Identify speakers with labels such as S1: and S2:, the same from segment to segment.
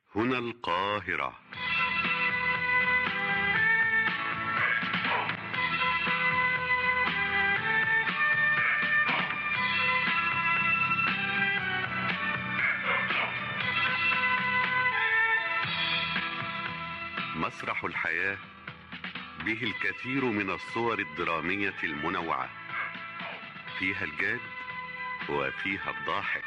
S1: هنا القاهرة مسرح الحياة به الكثير من الصور الدرامية المنوعة فيها الجاد وفيها الضاحك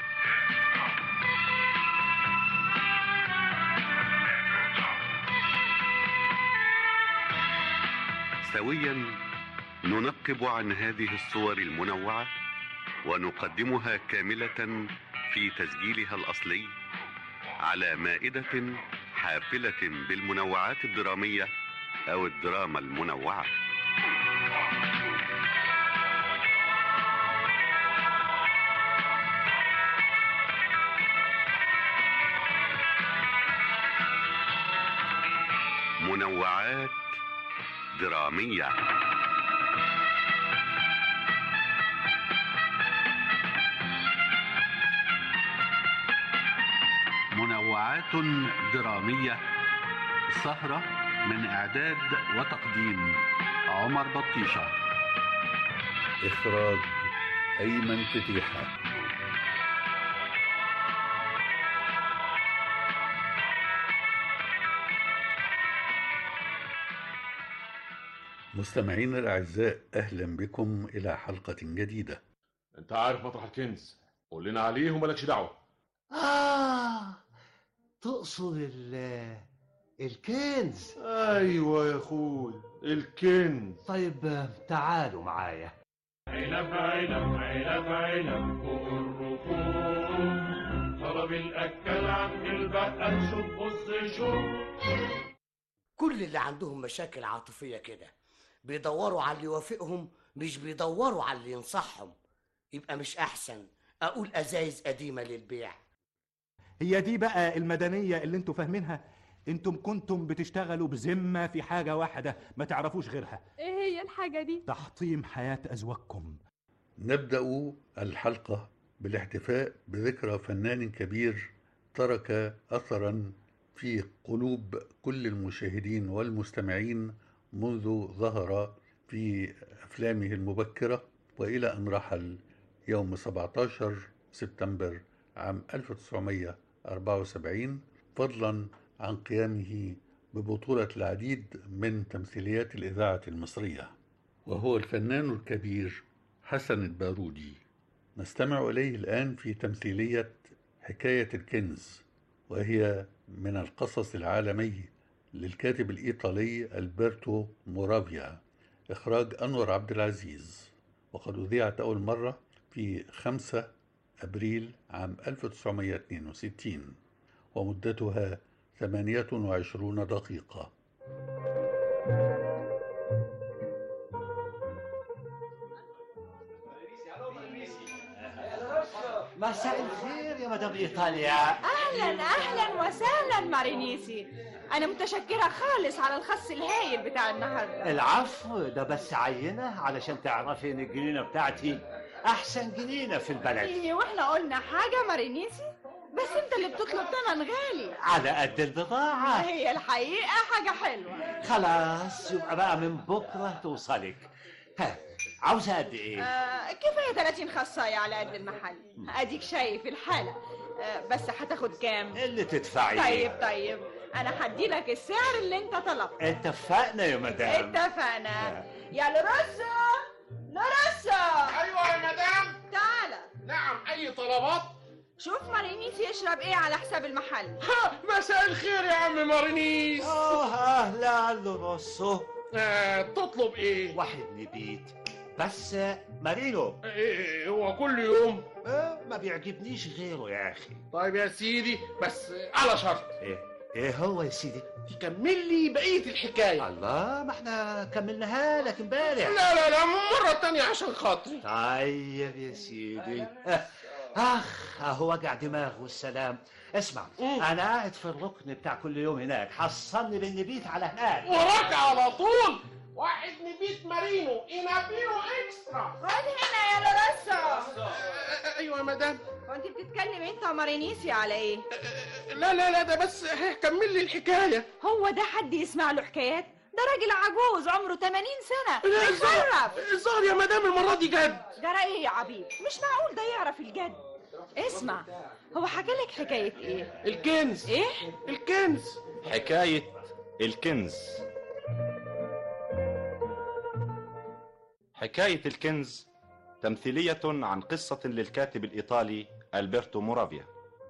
S1: سويا ننقب عن هذه الصور المنوعة ونقدمها كاملة في تسجيلها الأصلي على مائدة حافلة بالمنوعات الدرامية أو الدراما المنوعة منوعات درامية منوعات درامية سهرة من إعداد وتقديم عمر بطيشة إخراج أيمن فتيحة مستمعين الأعزاء أهلا بكم إلى حلقة جديدة
S2: انت عارف مطرح الكنز قول لنا عليه ومالكش دعوه
S3: آه تقصد ال الكنز
S2: ايوه يا اخوي الكنز
S3: طيب تعالوا معايا
S4: عنب عنب عنب عنب فوق الرفوف طلب الأكل عند البقال شوف بص شوف
S5: كل اللي عندهم مشاكل عاطفية كده بيدوروا على اللي يوافقهم مش بيدوروا على اللي ينصحهم يبقى مش أحسن أقول أزايز قديمة للبيع
S6: هي دي بقى المدنية اللي انتوا فاهمينها انتم كنتم بتشتغلوا بذمة في حاجة واحدة ما تعرفوش غيرها
S7: ايه هي الحاجة دي؟
S6: تحطيم حياة أزواجكم
S1: نبدأ الحلقة بالاحتفاء بذكرى فنان كبير ترك أثرا في قلوب كل المشاهدين والمستمعين منذ ظهر في أفلامه المبكرة وإلى أن رحل يوم 17 سبتمبر عام 1974 فضلا عن قيامه ببطولة العديد من تمثيليات الإذاعة المصرية وهو الفنان الكبير حسن البارودي نستمع إليه الآن في تمثيلية حكاية الكنز وهي من القصص العالمي للكاتب الإيطالي ألبرتو مورافيا إخراج أنور عبد العزيز وقد أذيعت أول مرة في 5 أبريل عام 1962 ومدتها 28 دقيقة
S3: مساء الخير يا مدام إيطاليا
S7: اهلا اهلا وسهلا مارينيسي انا متشكرة خالص على الخس الهايل بتاع النهاردة
S3: العفو ده بس عينة علشان تعرفي إن الجنينة بتاعتي أحسن جنينة في البلد
S7: ايه واحنا قلنا حاجة مارينيسي بس انت اللي بتطلب تمن غالي
S3: على قد البضاعة
S7: هي الحقيقة حاجة حلوة
S3: خلاص يبقى بقى من بكرة توصلك ها عاوزة قد إيه؟
S7: آه كفاية 30 خصاية على قد المحل اديك شايف الحالة آه بس هتاخد كام
S3: اللي تدفعيه
S7: طيب طيب انا هديلك السعر اللي انت طلبته
S3: اتفقنا يا مدام
S7: اتفقنا يا لوراسو لوراسو
S8: ايوه يا مدام
S7: تعالى
S8: نعم اي طلبات
S7: شوف مارينيس يشرب ايه على حساب المحل
S8: ها مساء الخير يا عم مارينيس
S3: اه اهلا لوروسو
S8: آه تطلب ايه
S3: واحد نبيت بس مارينو
S8: إيه هو كل يوم
S3: آه ما بيعجبنيش غيره يا اخي
S8: طيب يا سيدي بس على شرط
S3: ايه ايه هو يا سيدي
S8: تكمل لي بقيه الحكايه
S3: الله ما احنا كملناها لك امبارح
S8: لا لا لا مرة تانية عشان خاطري
S3: طيب يا سيدي آه، اخ اهو وجع دماغ والسلام اسمع انا قاعد في الركن بتاع كل يوم هناك حصلني بالنبيت على هناك
S8: وراك على طول واحد نبيت مارينو ينابيرو اكسترا
S7: خد هنا يا لوراسو
S8: ايوه يا مدام
S7: كنت بتتكلم انت ومارينيسي على ايه
S8: لا لا لا ده بس ها، كمل لي الحكايه
S7: هو ده حد يسمع له حكايات ده راجل عجوز عمره 80 سنة
S8: لا،
S7: بيخرف
S8: الظاهر يا مدام المره دي جد
S7: جرى ايه يا عبيد مش معقول ده يعرف الجد اسمع هو حكى لك حكاية ايه
S8: الكنز
S7: ايه
S8: الكنز
S9: حكاية الكنز حكاية الكنز تمثيلية عن قصة للكاتب الإيطالي ألبرتو مورافيا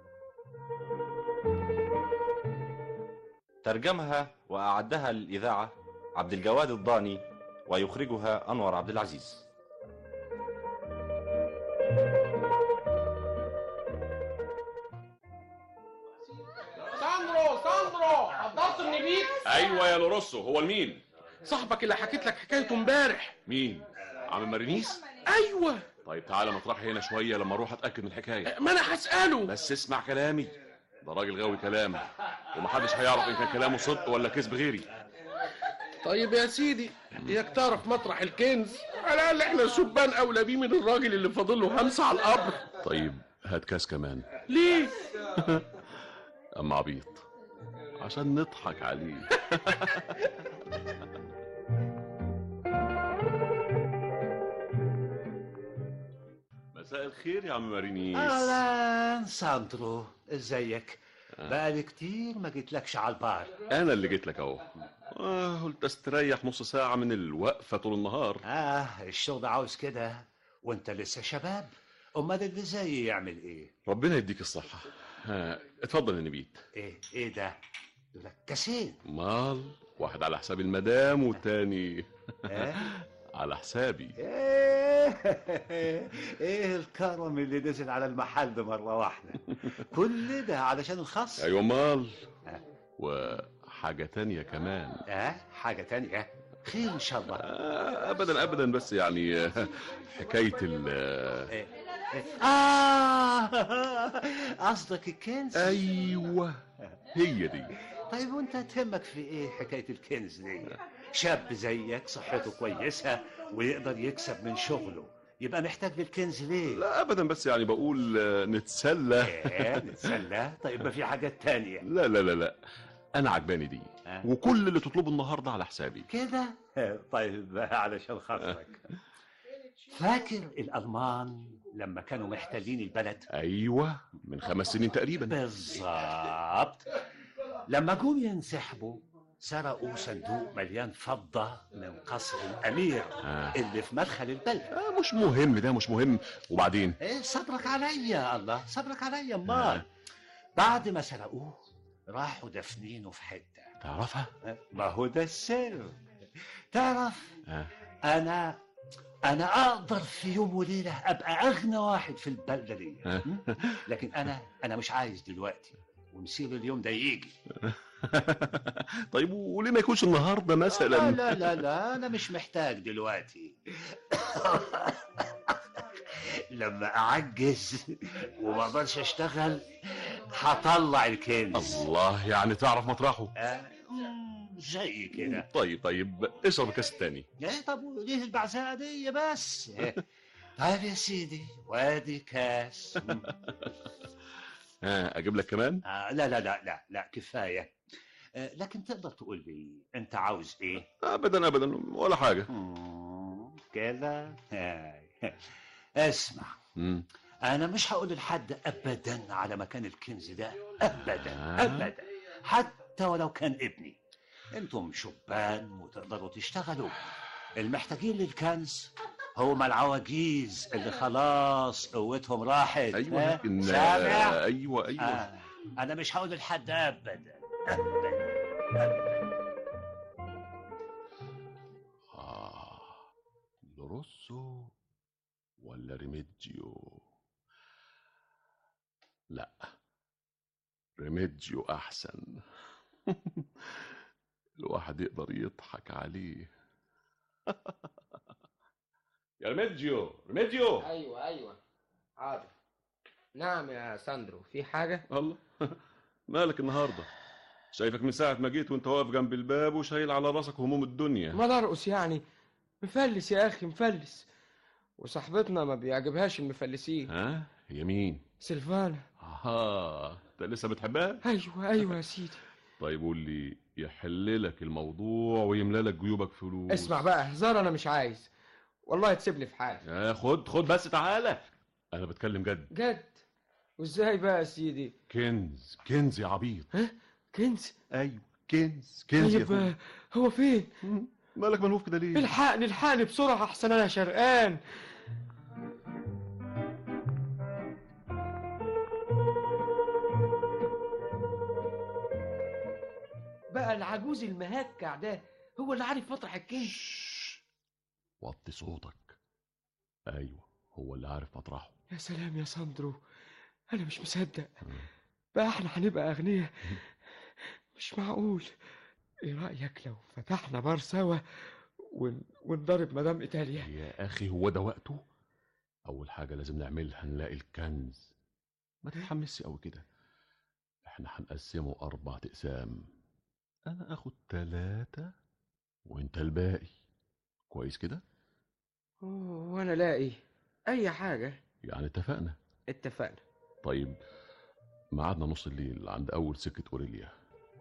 S9: ترجمها وأعدها للإذاعة عبد الجواد الضاني ويخرجها أنور عبد العزيز
S8: ساندرو ساندرو حضرت النبيت
S2: ايوه يا لوروسو هو المين
S8: صاحبك اللي حكيت لك حكايته امبارح
S2: مين عم مارينيس
S8: ايوه
S2: طيب تعالى مطرحي هنا شويه لما اروح اتاكد من الحكايه
S8: ما انا هساله
S2: بس اسمع كلامي ده راجل غاوي كلام ومحدش هيعرف ان كان كلامه صدق ولا كذب غيري
S8: طيب يا سيدي اياك تعرف مطرح الكنز على الاقل احنا الشبان اولى بيه من الراجل اللي فاضل له همسه على القبر
S2: طيب هات كاس كمان
S8: ليه
S2: اما عبيط عشان نضحك عليه مساء الخير يا عم مارينيس
S3: اهلا ساندرو ازيك بقالي كتير ما جيتلكش على البار
S2: انا اللي جيت لك اهو آه قلت استريح نص ساعه من الوقفه طول النهار
S3: اه الشغل عاوز كده وانت لسه شباب امال اللي زيي يعمل ايه
S2: ربنا يديك الصحه ها اتفضل يا نبيت
S3: ايه ايه ده دول كاسين
S2: مال واحد على حساب المدام والتاني
S3: إيه؟
S2: على حسابي
S3: ايه ايه الكرم اللي نزل على المحل مره واحده كل ده علشان الخص
S2: ايوه مال
S3: آه.
S2: وحاجه تانية كمان
S3: اه حاجه تانية خير ان شاء الله
S2: آه، ابدا ابدا بس يعني آه، حكايه ال آه،
S3: إيه؟ إيه؟ اه قصدك الكنز
S2: ايوه هي دي
S3: طيب وانت تهمك في ايه حكايه الكنز دي شاب زيك صحته كويسه ويقدر يكسب من شغله يبقى محتاج للكنز ليه
S2: لا ابدا بس يعني بقول آه، نتسلى
S3: ايه نتسلى طيب ما في حاجات تانية
S2: لا لا لا لا انا عجباني دي
S3: آه.
S2: وكل اللي تطلبه النهارده على حسابي
S3: كده طيب علشان خاطرك فاكر الالمان لما كانوا محتلين البلد
S2: ايوه من خمس سنين تقريبا
S3: بالظبط لما جم ينسحبوا سرقوا صندوق مليان فضة من قصر الأمير
S2: آه.
S3: اللي في مدخل البلد
S2: آه مش مهم ده مش مهم وبعدين
S3: إيه صبرك عليا الله صبرك عليا امال بعد ما سرقوه راحوا دفنينه في حتة
S2: تعرفها
S3: ما هو ده السر تعرف
S2: آه.
S3: أنا أنا أقدر في يوم وليلة أبقى أغنى واحد في البلدة دي
S2: آه.
S3: م? لكن أنا أنا مش عايز دلوقتي ومسير اليوم ده يجي
S2: طيب وليه ما يكونش النهارده
S3: لا
S2: مثلا
S3: لا لا لا أنا مش محتاج دلوقتي لما أعجز وما أقدرش أشتغل هطلع الكنز
S2: الله يعني تعرف مطرحه
S3: آه، مم، زي كده
S2: طيب طيب اشرب الكاس التاني
S3: ايه طب وليه البعزقه دي بس إيه؟ طيب يا سيدي وادي كاس مم.
S2: ها اجيب لك كمان
S3: آه لا لا لا لا لا كفايه آه لكن تقدر تقول لي انت عاوز ايه
S2: ابدا ابدا ولا حاجه
S3: مم، كده هاي. اسمع
S2: مم.
S3: انا مش هقول لحد ابدا على مكان الكنز ده ابدا
S2: آه.
S3: ابدا حتى ولو كان ابني انتم شبان وتقدروا تشتغلوا المحتاجين للكنز هم العواجيز اللي خلاص قوتهم راحت
S2: ايوه
S3: ها؟
S2: لكن
S3: سامع
S2: آه، ايوه ايوه
S3: آه. انا مش هقول لحد ابدا ابدا ابدا
S2: آه لوروسو ولا ريميديو لا ريميديو أحسن الواحد يقدر يضحك عليه يا ريميديو ريميديو
S8: ايوه ايوه حاضر
S10: نعم يا ساندرو في حاجة؟
S2: الله مالك النهارده شايفك من ساعة ما جيت وانت واقف جنب الباب وشايل على راسك هموم الدنيا
S10: ما ارقص يعني مفلس يا أخي مفلس وصاحبتنا ما بيعجبهاش المفلسين
S2: ها هي مين
S10: سيلفانا
S2: اه انت لسه بتحبها
S10: أيوة أيوة يا سيدي
S2: طيب قول لي يحل لك الموضوع ويملى لك جيوبك فلوس
S10: اسمع بقى هزار أنا مش عايز والله تسيبني في حالي
S2: يا خد خد بس تعالى انا بتكلم جد
S10: جد وازاي بقى يا سيدي
S2: كنز كنز يا عبيط
S10: كنز
S2: ايوه كنز كنز يا
S10: طيب
S2: اخويا
S10: آه، هو فين
S2: مالك ملهوف كده ليه
S10: الحقني الحقني بسرعة أحسن أنا شرقان بقى العجوز المهكع ده هو اللي عارف مطرح الكنز
S2: وطي صوتك ايوه هو اللي عارف مطرحه
S10: يا سلام يا ساندرو أنا مش مصدق بقى احنا هنبقى أغنياء مش معقول ايه رأيك لو فتحنا بار سوا ون... ونضرب مدام إيطاليا
S2: يا اخي هو ده وقته اول حاجه لازم نعملها نلاقي الكنز ما تتحمسش قوي كده احنا هنقسمه اربع اقسام انا اخد ثلاثة وانت الباقي كويس كده
S10: وأنا لاقي أي حاجة
S2: يعني اتفقنا
S10: اتفقنا
S2: طيب ميعادنا نص الليل عند اول سكه اوريليا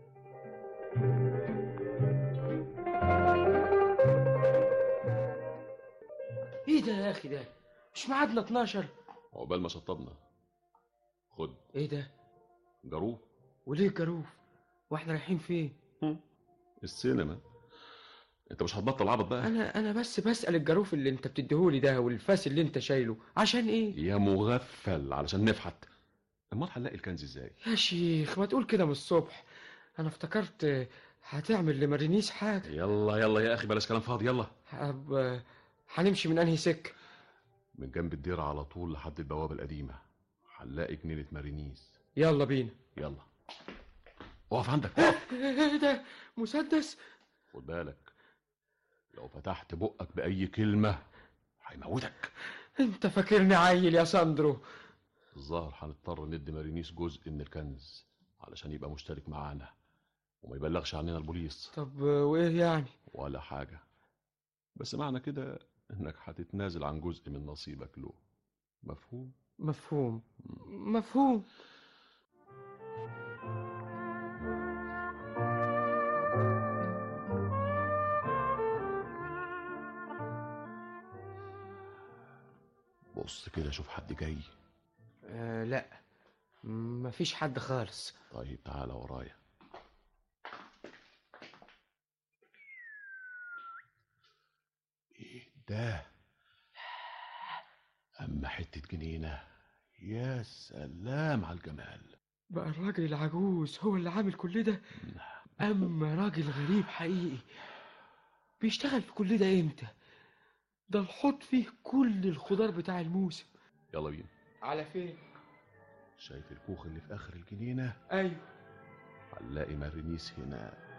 S10: ايه ده يا اخي ده مش ميعادنا 12
S2: عقبال ما شطبنا خد
S10: ايه ده
S2: جاروف
S10: وليه جاروف واحنا رايحين فين
S2: السينما انت مش هتبطل عبط بقى
S10: انا انا بس بسأل الجاروف اللي انت بتديهولي ده والفاس اللي انت شايله عشان ايه
S2: يا مغفل علشان نفحت امال هنلاقي الكنز ازاي
S10: يا شيخ ما تقول كده من الصبح انا افتكرت هتعمل لمارينيس حاجة
S2: يلا يلا يا اخي بلاش كلام فاضي يلا
S10: طب هنمشي من انهي سكة
S2: من جنب الدير على طول لحد البوابه القديمه هنلاقي جنينه مارينيس
S10: يلا بينا
S2: يلا اقف عندك اقف
S10: ايه ده مسدس
S2: خد بالك لو فتحت بقك باي كلمه هيموتك
S10: انت فاكرني عيل يا ساندرو
S2: الظاهر هنضطر ندي مارينيس جزء من الكنز علشان يبقى مشترك معانا وما يبلغش عننا البوليس
S10: طب وايه يعني
S2: ولا حاجة بس معنى كده انك هتتنازل عن جزء من نصيبك له مفهوم
S10: مفهوم مفهوم
S2: بص كده شوف حد جاي
S10: آه لا مفيش حد خالص
S2: طيب تعالى ورايا ايه ده اما حتة جنينة يا سلام على الجمال
S10: بقى الراجل العجوز هو اللي عامل كل ده اما راجل غريب حقيقي بيشتغل في كل ده امتى ده الحوض فيه كل الخضار بتاع الموسم
S2: يلا بينا
S10: على فين
S2: شايف الكوخ اللي في اخر الجنينة
S10: ايوه
S2: هنلاقي مارينيس هناك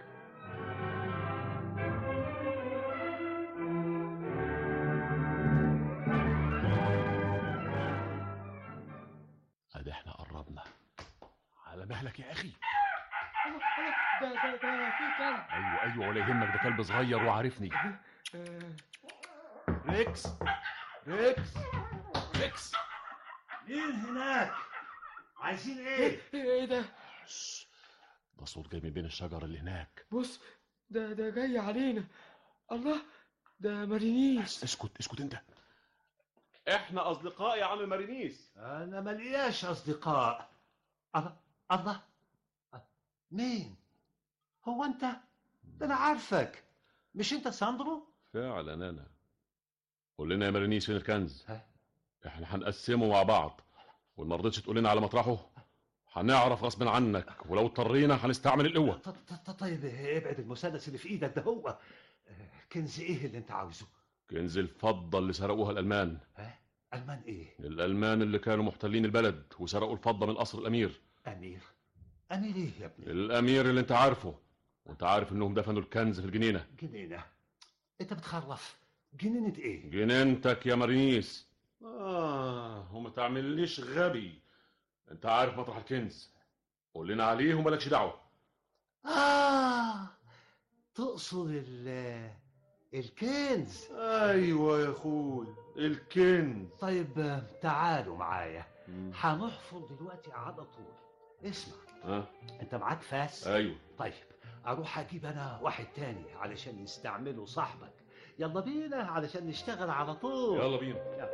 S2: ادي احنا قربنا على مهلك يا اخي
S10: ده ده ده في كلب
S2: ايوه ايوه ولا يهمك ده كلب صغير وعارفني
S10: آه،
S6: ريكس ريكس
S2: ريكس
S6: مين هناك عايزين ايه
S10: ايه ده
S2: ده صوت جاي من بين الشجر اللي هناك
S10: بص ده ده جاي علينا الله ده مارينيس
S2: اسكت اسكت انت احنا اصدقاء يا عم مارينيس
S6: انا ملياش اصدقاء الله الله مين هو انت ده انا عارفك مش انت ساندرو
S2: فعلا انا قول لنا يا مارينيس فين الكنز
S6: ها؟
S2: احنا هنقسمه مع بعض وما رضيتش تقول لنا على مطرحه هنعرف غصب عنك ولو اضطرينا هنستعمل القوه
S6: ط- ط- ط- طيب ابعد المسدس اللي في ايدك ده هو كنز ايه اللي انت عاوزه
S2: كنز الفضه اللي سرقوها الالمان
S6: المان ايه
S2: الالمان اللي كانوا محتلين البلد وسرقوا الفضه من قصر الامير
S6: امير امير ايه يا ابني
S2: الامير اللي انت عارفه وانت عارف انهم دفنوا الكنز في الجنينه
S6: جنينه انت بتخرف جنينه ايه
S2: جنينتك يا مارينيس اه وما تعمليش غبي انت عارف مطرح الكنز قول لنا عليه ومالكش دعوه
S3: آه تقصد ال الكنز
S2: ايوه يا اخوي الكنز
S3: طيب تعالوا معايا هنحفر دلوقتي على طول اسمع
S2: ها
S3: انت معاك فاس
S2: ايوه
S3: طيب اروح اجيب انا واحد تاني علشان يستعمله صاحبك يلا بينا علشان نشتغل على طول
S2: يلا بينا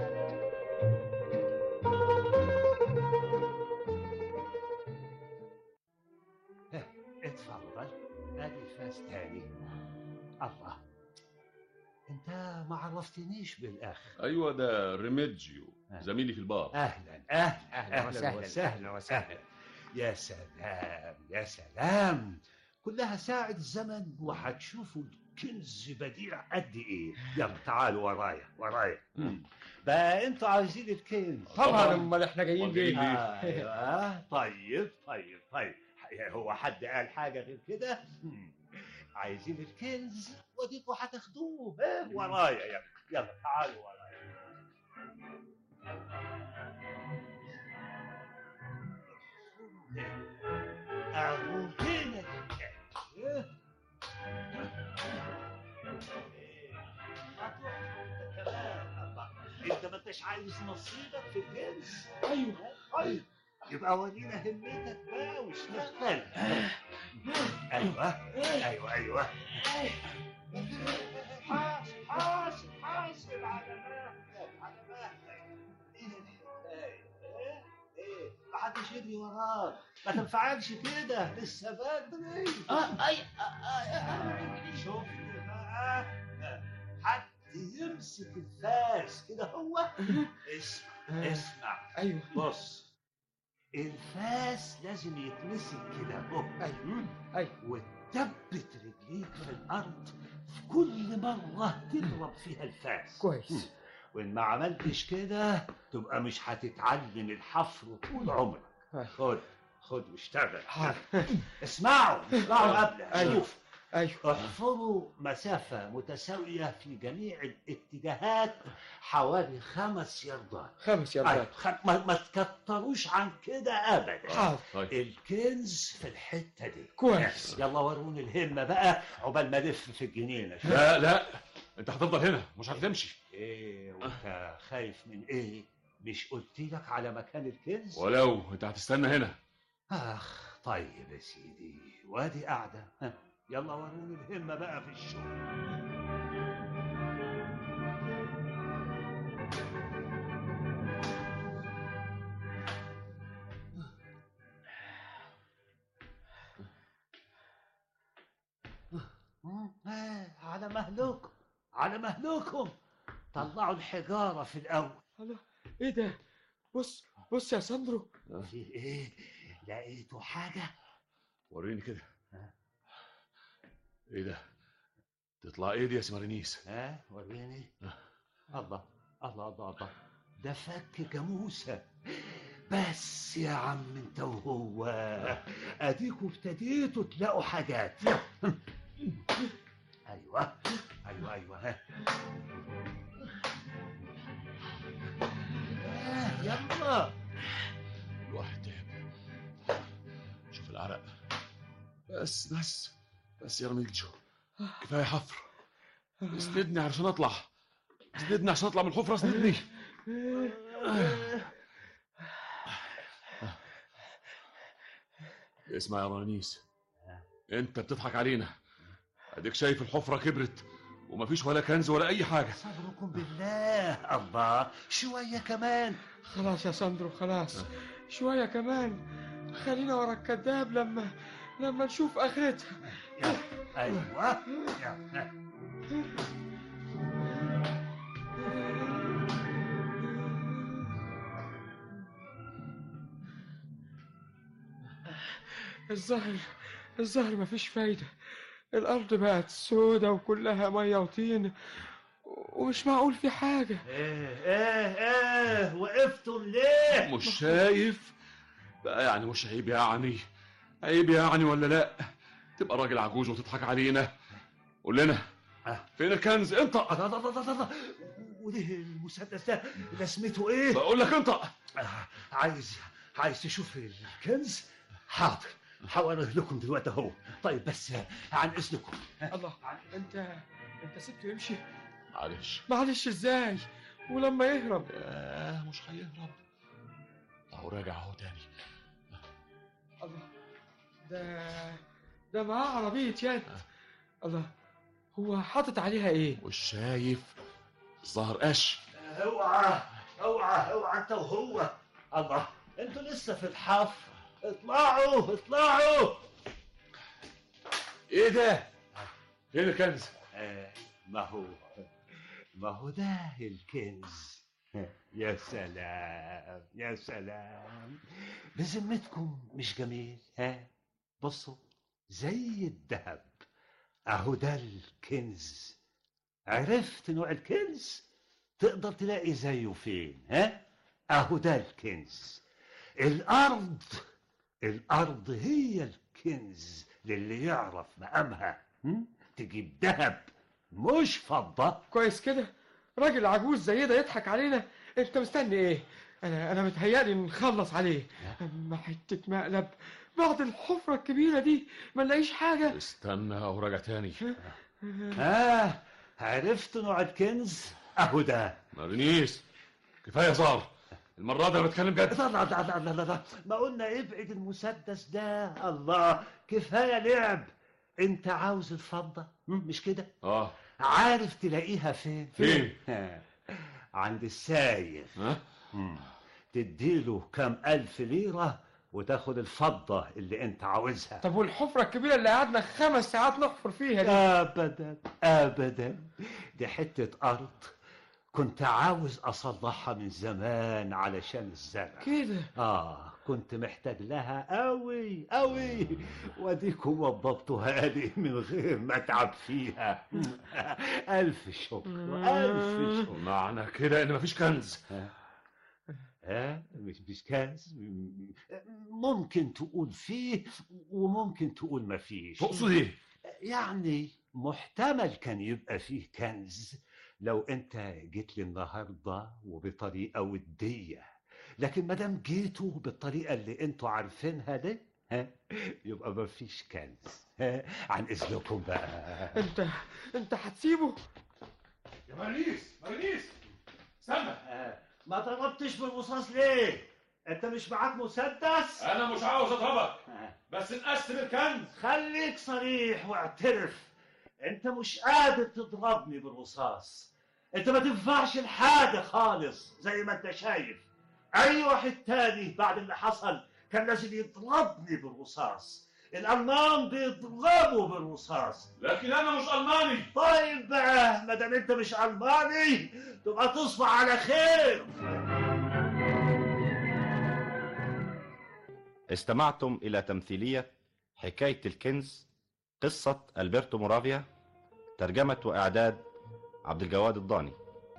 S3: ها، اتفضل ادي فاس تاني الله انت ما عرفتنيش بالاخ
S2: ايوه ده ريميدجيو زميلي في البار
S3: اهلا اهلا
S5: أهلا وسهلا.
S3: وسهلا وسهلا يا سلام يا سلام كلها ساعة زمن وهتشوفوا الكنز بديع قد ايه يلا تعالوا ورايا ورايا بقى انتوا عايزين الكنز
S10: طبعا امال احنا جايين ليه
S3: ايوه طيب طيب طيب هو حد قال حاجة غير كده مم. عايزين الكنز وديكوا هتاخدوه ها؟ ورايا يلا يلا تعالوا ورايا اهو هنا الكنز انت ما انتش عايز نصيبك في الجنس ايوه طيب يبقى ورينا همتك بقى واشتغل ايوه ايوه ايوه حاسب حاسب حاسب على مهلك على مهلك ايه دي ايه ايه ما حدش يجري وراك ما تنفعلش كده لسه بدري اه اي شفت بقى حد يمسك الفاس كده هو اسمع اسمع
S10: ايوه
S3: بص الفاس لازم يتمسك كده اهو
S10: ايوه ايوه
S3: وتثبت رجليك في الارض في كل مره تضرب فيها الفاس
S10: كويس
S3: وان ما عملتش كده تبقى مش هتتعلم الحفر طول عمرك خد خد واشتغل اسمعوا اسمعوا قبل
S10: أيوة.
S3: شوف
S10: ايوه
S3: احفروا مسافة متساوية في جميع الاتجاهات حوالي خمس ياردات
S10: خمس
S3: أيوة.
S10: ياردات
S3: خ... ما, ما تكتروش عن كده ابدا
S10: حاضر.
S2: طيب.
S3: الكنز في الحتة دي
S10: كويس.
S3: يلا وروني الهمة بقى عقبال ما الف في الجنينة شوف.
S2: لا لا انت هتفضل هنا مش هتمشي
S3: ايه وانت خايف من ايه مش قلت لك على مكان الكنز
S2: ولو انت هتستنى هنا
S3: اخ طيب يا سيدي وادي قاعدة ها، يلا وروني الهمة بقى في الشغل آه، على مهلكم على مهلكم طلعوا الحجارة في الأول
S10: الله ايه ده بص بص يا ساندرو
S3: في إيه لقيتوا حاجة
S2: وريني كده ايه ده تطلع ايه دي يا سمارينيس
S3: ها وريني الله الله الله الله ده فك جاموسة بس يا عم انت وهو اديكوا ابتديتوا تلاقوا حاجات ايوه ايوه ايوه ها آه، يلا
S2: الواحد تعب شوف العرق بس بس بس يا رميلجو كفايه حفر اسندني عشان اطلع اسندني عشان اطلع من الحفره اسندني اسمع يا رانيس انت بتضحك علينا اديك شايف الحفره كبرت ومفيش ولا كنز ولا اي حاجه
S3: صبركم بالله الله شوية كمان
S10: خلاص يا ساندرو خلاص شوية كمان خلينا ورا الكذاب لما لما نشوف اخرتها
S3: يلا ايوه يلا
S10: الظهر الظهر مفيش فايدة الأرض بقت سودة وكلها مية وطين ومش معقول في حاجة
S3: ايه ايه ايه وقفتم ليه
S2: مش شايف بقى يعني مش عيب يعني عيب يعني ولا لا تبقى راجل عجوز وتضحك علينا قول لنا فين الكنز انت
S3: الله الله الله الله وده المسدس ده ده اسمته ايه
S2: بقول لك انت
S3: آه، عايز عايز تشوف الكنز حاضر هوريه لكم دلوقتي اهو طيب بس عن اذنكم
S10: الله انت انت سبته يمشي
S2: معلش
S10: معلش ازاي ولما يهرب
S2: آه مش هيهرب اهو راجع اهو تاني
S10: الله ده ده معاه عربية يد الله هو حاطط عليها ايه
S2: مش شايف ظهر قش
S3: اوعى اوعى اوعى انت وهو الله انتوا لسه في الحفر اطلعوا اطلعوا
S2: ايه ده فين الكنز
S3: آه ما هو ما هو ده الكنز يا سلام يا سلام بذمتكم مش جميل ها بصوا زي الذهب اهو ده الكنز عرفت نوع الكنز تقدر تلاقي زيه فين ها اهو ده الكنز الارض الارض هي الكنز للي يعرف مقامها هم؟ تجيب ذهب مش فضه
S10: كويس كده راجل عجوز زي ده يضحك علينا انت مستني ايه انا انا متهيألي نخلص عليه اما حتة مقلب بعد الحفرة الكبيرة دي ما نلاقيش حاجة
S2: استنى اهو راجع تاني
S3: اه عرفت نوع الكنز اهو ده
S2: مارينيس كفايه زار المره دي انا بتكلم جد
S3: لا لا لا لا لا لا ما قلنا ابعد المسدس ده الله كفايه لعب انت عاوز الفضه هم، مش كده
S2: اه
S3: عارف تلاقيها فين
S2: فين؟
S3: ها، عند السايق
S2: ها
S3: مم. تديله كام ألف ليرة وتاخد الفضة اللي انت عاوزها
S10: طب والحفرة الكبيرة اللي قعدنا خمس ساعات نحفر فيها دي
S3: ابدا ابدا دي حتة ارض كنت عاوز اصلحها من زمان علشان الزرع
S10: كده
S3: اه كنت محتاج لها قوي قوي واديكم وضبطوها لي من غير ما اتعب فيها الف شكر الف شكر
S2: معنى كده ان مفيش كنز
S3: ها مش مش كنز ممكن تقول فيه وممكن تقول ما فيش
S2: تقصد ايه
S3: يعني محتمل كان يبقى فيه كنز لو انت جيت لي النهارده وبطريقه وديه لكن ما دام جيتوا بالطريقه اللي انتوا عارفينها دي ها يبقى ما فيش كنز ها عن اذنكم بقى
S10: انت انت هتسيبه
S4: يا مارينيس مارينيس استنى
S3: آه، ما ضربتش بالرصاص ليه انت مش معاك مسدس
S4: انا مش عاوز اضربك بس نقسم الكنز
S3: خليك صريح واعترف انت مش قادر تضربني بالرصاص انت ما تنفعش لحاجه خالص زي ما انت شايف اي واحد تاني بعد اللي حصل كان لازم يضربني بالرصاص الالمان بيضربوا بالرصاص
S4: لكن انا مش الماني
S3: طيب بقى ما دام انت مش الماني تبقى تصبح على خير
S9: استمعتم إلى تمثيلية حكاية الكنز قصة ألبرتو مورافيا ترجمة وإعداد عبد الجواد الضاني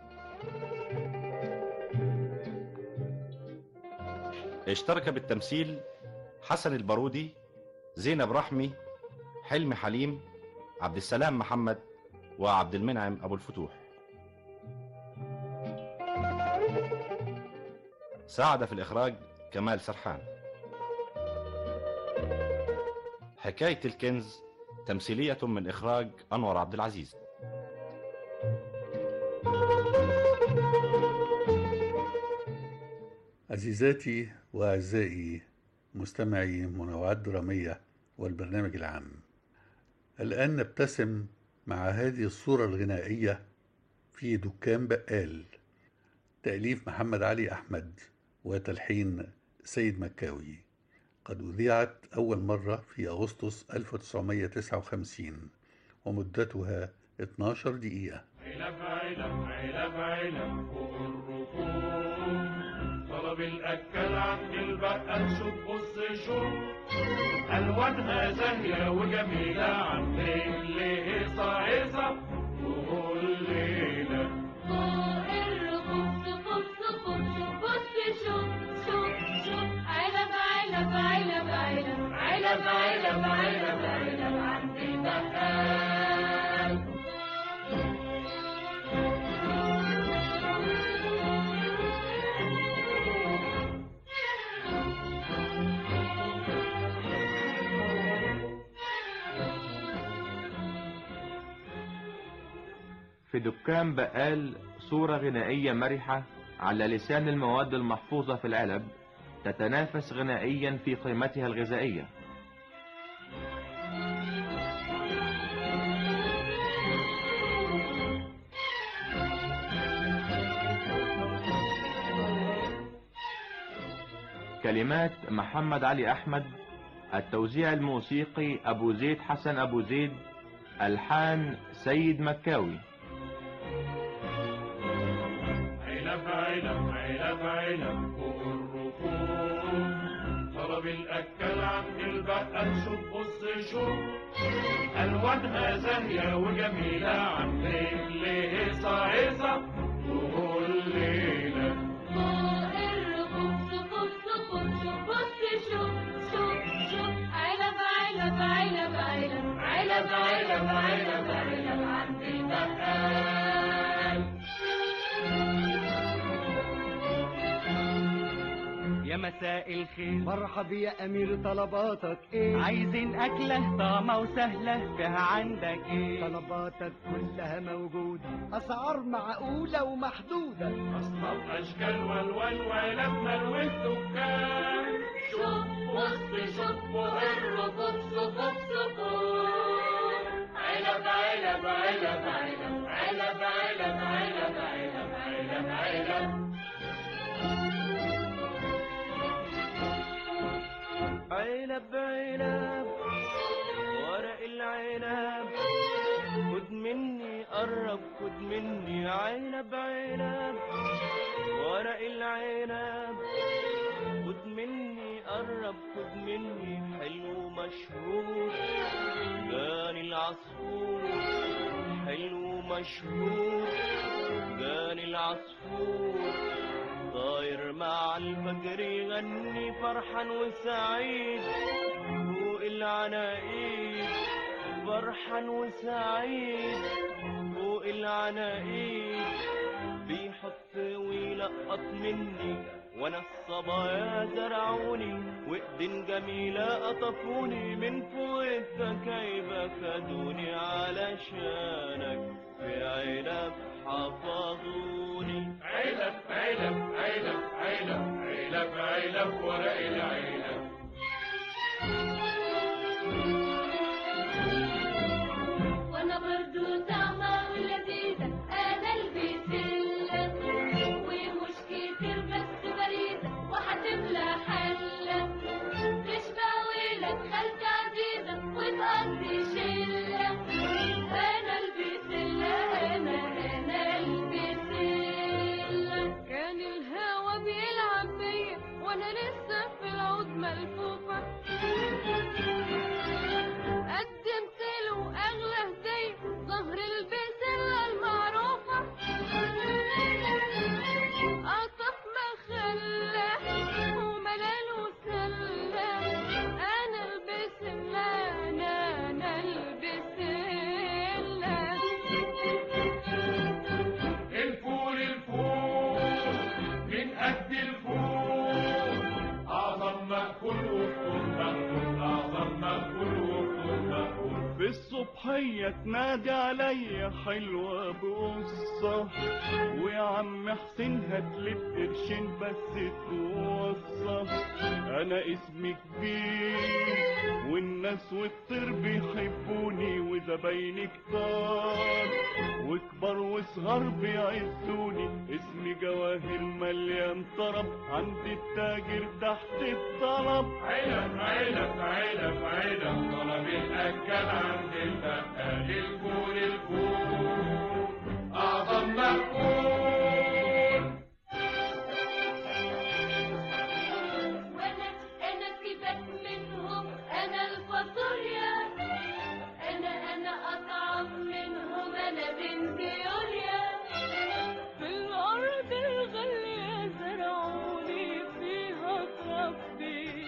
S9: اشترك بالتمثيل حسن البارودي زينب رحمي حلمي حليم عبد السلام محمد وعبد المنعم أبو الفتوح ساعد في الإخراج كمال سرحان حكاية الكنز تمثيلية من إخراج أنور عبد العزيز
S1: عزيزاتي وأعزائي مستمعي منوعات درامية والبرنامج العام الآن نبتسم مع هذه الصورة الغنائية في دكان بقال تأليف محمد علي أحمد وتلحين سيد مكاوي قد أذيعت أول مرة في أغسطس 1959 ومدتها 12 دقيقة
S4: علب علب علب علب فوق الركوب طلب الأكل عند البقال شوف بص شوف ألوانها زاهية وجميلة عند اللي هيصة هيصة وكل ليلة
S11: فوق الركوب سقوط سقوط شوف بص شوف شوف شوف علب علب علب علب علب علب علب علب عند البقال
S12: في دكان بقال صورة غنائية مرحة على لسان المواد المحفوظة في العلب تتنافس غنائيا في قيمتها الغذائية كلمات محمد علي أحمد التوزيع الموسيقي أبو زيد حسن أبو زيد ألحان سيد مكاوي
S4: علب علب علب علب فوق الركوب طلب الأكل عند البقال شوف بص شوف ألوانها زاهية وجميلة عاملين ليه هيصة هيصة طول الليلة
S11: فوق الركوب سقوط سقوط شوف بص شوف شوف شوف علب علب علب علب علب علب علب علب عند البقال
S13: يا مساء الخير مرحب يا امير طلباتك ايه عايزين اكله طعمه وسهله فيها عندك ايه طلباتك كلها موجوده اسعار معقوله ومحدوده
S4: أصناف أشكال والوان وعلب ملو الدكان
S11: شوف بص شوف فوق الركوب سقوط سقوط علب علب علب علب علب علب علب علب علب علب
S13: علب علب ورق العنب خد مني قرب خد مني علب علب ورق العنب خد مني قرب خد مني حلو مشهور جاني العصفور حلو مشهور جاني العصفور طاير مع الفجر يغني فرحان وسعيد فوق العناقيد فرحان وسعيد فوق العناقيد بيحط ويلقط مني وانا الصبايا زرعوني وايدين جميلة قطفوني من فوق التكايبة خدوني علشانك في علب حفظوني
S4: علب علب علب علب علب علب ورق العنب
S11: وانا برضو طعمة ولذيذة انا البسلة ومش كتير بس بريدة وهتملى حلة تشبع ولاد خالتي عزيزة وتقضي شلة انا البسلة انا انا البسلة كان الهوا بيلعب بيا وانا لسه في العود ملفوفة قدمت له اغلى هديه ظهر البسله المعروفه قطف مخله وملاله سله انا البسله انا انا البسله
S4: الفول الفول من قد الفول أعظم مأكول وفطور مأكول أعظم مأكول وفطور مأكول
S13: في الصبحية تنادي عليا حلوة بقصة ويا عم حسين هاتلي بقرشين بس توصى أنا اسمي كبير والناس والطير بيحبوني وزبايني كتار وكبار وصغار بيعزوني اسمي جواهر مليان طرب عند التاجر تحت الطلب
S4: علب علب علب علب طلب الأكل عند البقال الفول الفول أعظم مأكول
S11: وانا انا سيبك منهم انا الفاصوليا انا انا اطعم منهم انا بنت يوريا في الارض الغالية زرعوني فيها تربي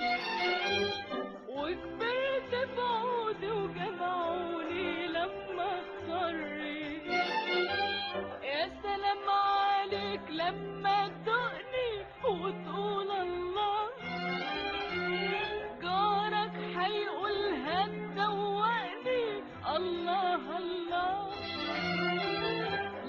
S11: وكبرت بعودي وجمعوني لما اضطري يا سلام عليك لما تدقني وتقول الله جارك هيقول هتدوقني الله الله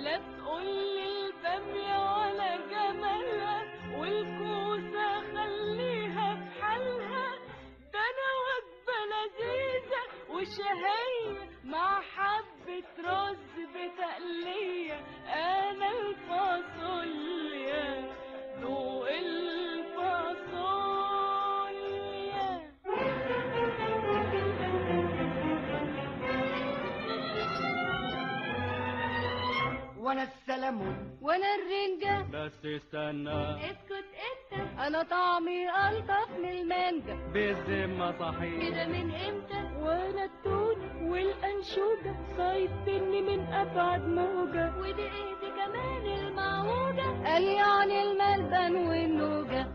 S11: وشهية مع حبة رز بتقلية أنا الفاصوليا ذوق الفاصوليا
S13: وانا السلمون
S11: وانا الرنجة
S13: بس استنى
S11: اسكت انت انا طعمي الطف من المانجا
S13: بالذمة صحيح
S11: كده من امتى وانا التون والانشوجة صيدتني من ابعد موجة ودي ايه دي كمان المعوجة قال يعني الملبن والنوجة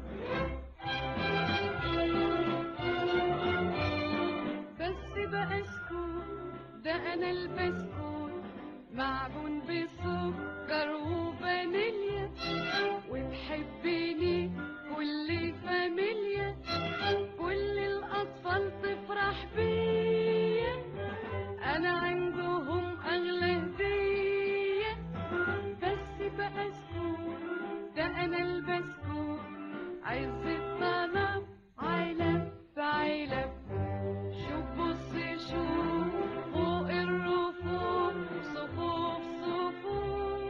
S11: بس بقى اسكت ده انا البسكوت معجون بسكر وفانيليا وتحبني كل فاميليا كل الاطفال تفرح بيا انا عندهم اغلى هديه بس بقى اسكت ده انا البسكوت عز الطلب علب بعلب شوف بص شوف فوق الرفوف صفوف صفوف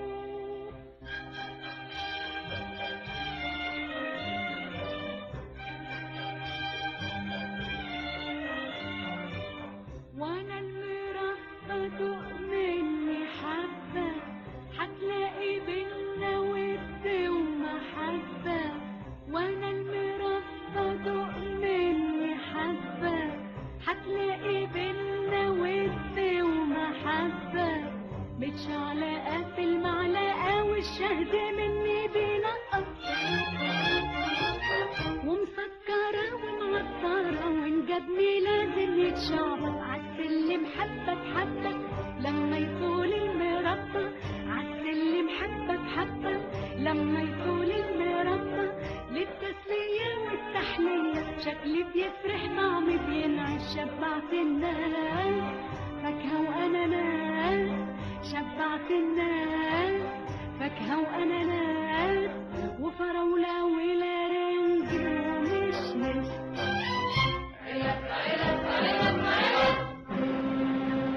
S11: وانا المرفة تؤمني حبة هتلاقي بينا ود ومحبة وانا المرفة تؤمني حبة هتلاقي بينا ود ومحبة متشعلقة في المعلقة والشهد مني بينقط ومسكرة ومعطرة وإن جابني لازم يتشعبط عالسلم حبة بحبة لما يطول المربى عالسلم حبة بحبة لما يطول المربى للتسلية والتحلية شكلي بيفرح طعمي بينعش شبعت الناس فاكهة وأناناس شبعت الناس فاكهة وأناناس وفراولة ولارنج ومشمش علب علب علب علب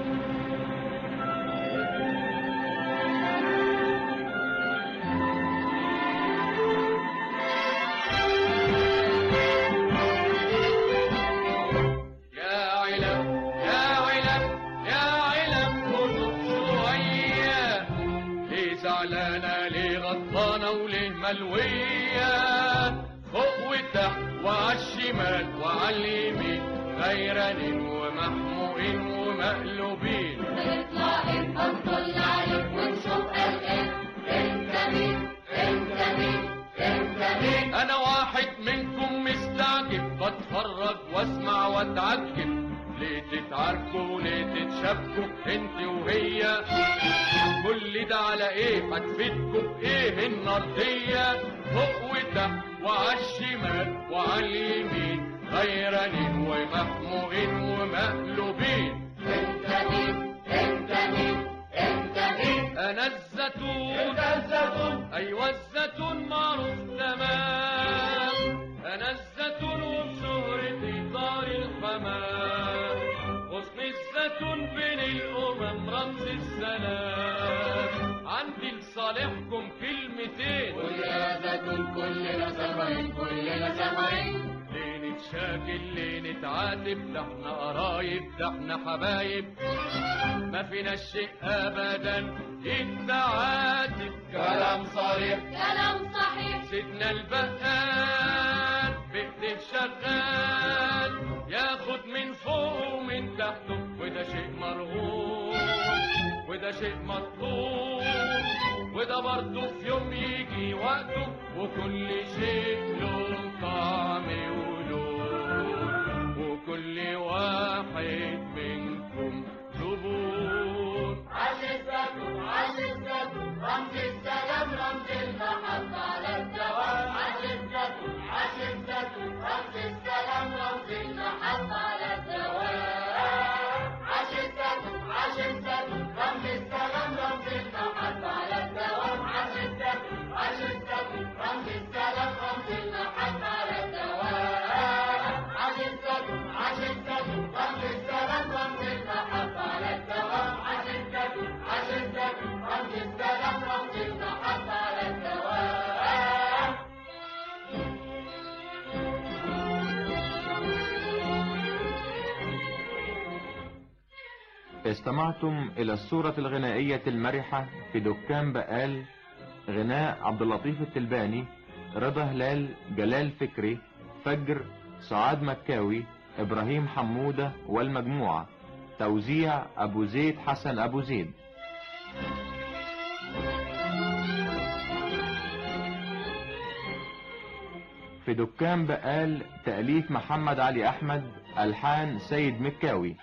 S4: يا علب يا علب يا علب خذوا شوية ليه زعلانة ليه غضبانة وليه ملوية فوق وتحت وعالشمال وعاليمين غيرانين ومحموقين ومقلوبين
S11: نطلع امتى نطل عليك ونشوف قلقان انت مين انت مين انت مين
S4: انا واحد منكم مستعجب بتفرج واسمع واتعجب ليه تتعاركوا ليه تتشابكوا انت وهي كل ده على ايه هتفيدكوا بايه النرضية فوق وتحت وعالشمال وعاليمين غيرانين ومحموقين ومقلوبين
S11: انت مين انت مين انت مين
S4: انا الزيتون انت الزيتون ايوه الزيتون معروف تمام انا الزيتون وبشهرتي دار الحمام غصن الزيتون بين الامم رمز السلام عندي لصالحكم كلمتين
S11: قول يا زيتون كلنا سامعين كلنا سامعين
S4: ليه نتشاكل ليه نتعاتب ده احنا قرايب ده احنا حبايب ما فينا شيء ابدا التعاتب كلام صريح
S11: كلام صحيح
S4: سيدنا البقال بيكتب شغال ياخد من فوق ومن تحته وده شيء مرغوب وده شيء مطلوب وده برضه في يوم يجي وقته وكل شيء له طعم ولون وكل واحد منكم زبون
S11: عاش الزيتون عاش الزيتون رمز السلام رمز المحبة على الدوام عاش الزيتون عاش الزيتون رمز السلام رمز المحبة على الدوام عاش الزيتون عاش الزيتون رمز السلام رمز المحبة على الدوام عاش الزيتون عاش الزيتون رمز السلام رمز المحبة على الدوام عاش الزيتون عاش الزيتون رمز السلام
S12: استمعتم إلى الصورة الغنائية المرحة في دكان بقال غناء عبد اللطيف التلباني رضا هلال جلال فكري فجر سعاد مكاوي إبراهيم حمودة والمجموعة توزيع أبو زيد حسن أبو زيد في دكان بقال تأليف محمد علي أحمد ألحان سيد مكاوي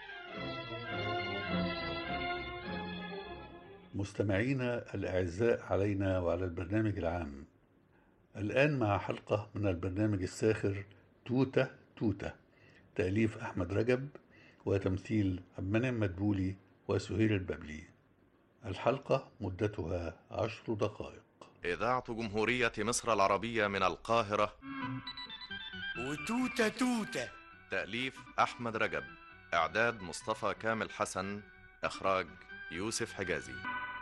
S1: مستمعينا الأعزاء علينا وعلى البرنامج العام الآن مع حلقة من البرنامج الساخر توتة توتة تأليف أحمد رجب وتمثيل عبد المنعم مدبولي وسهير الببلي الحلقة مدتها عشر دقائق
S14: إذاعة جمهورية مصر العربية من القاهرة
S5: وتوتة توتة
S14: تأليف أحمد رجب إعداد مصطفى كامل حسن إخراج يوسف حجازي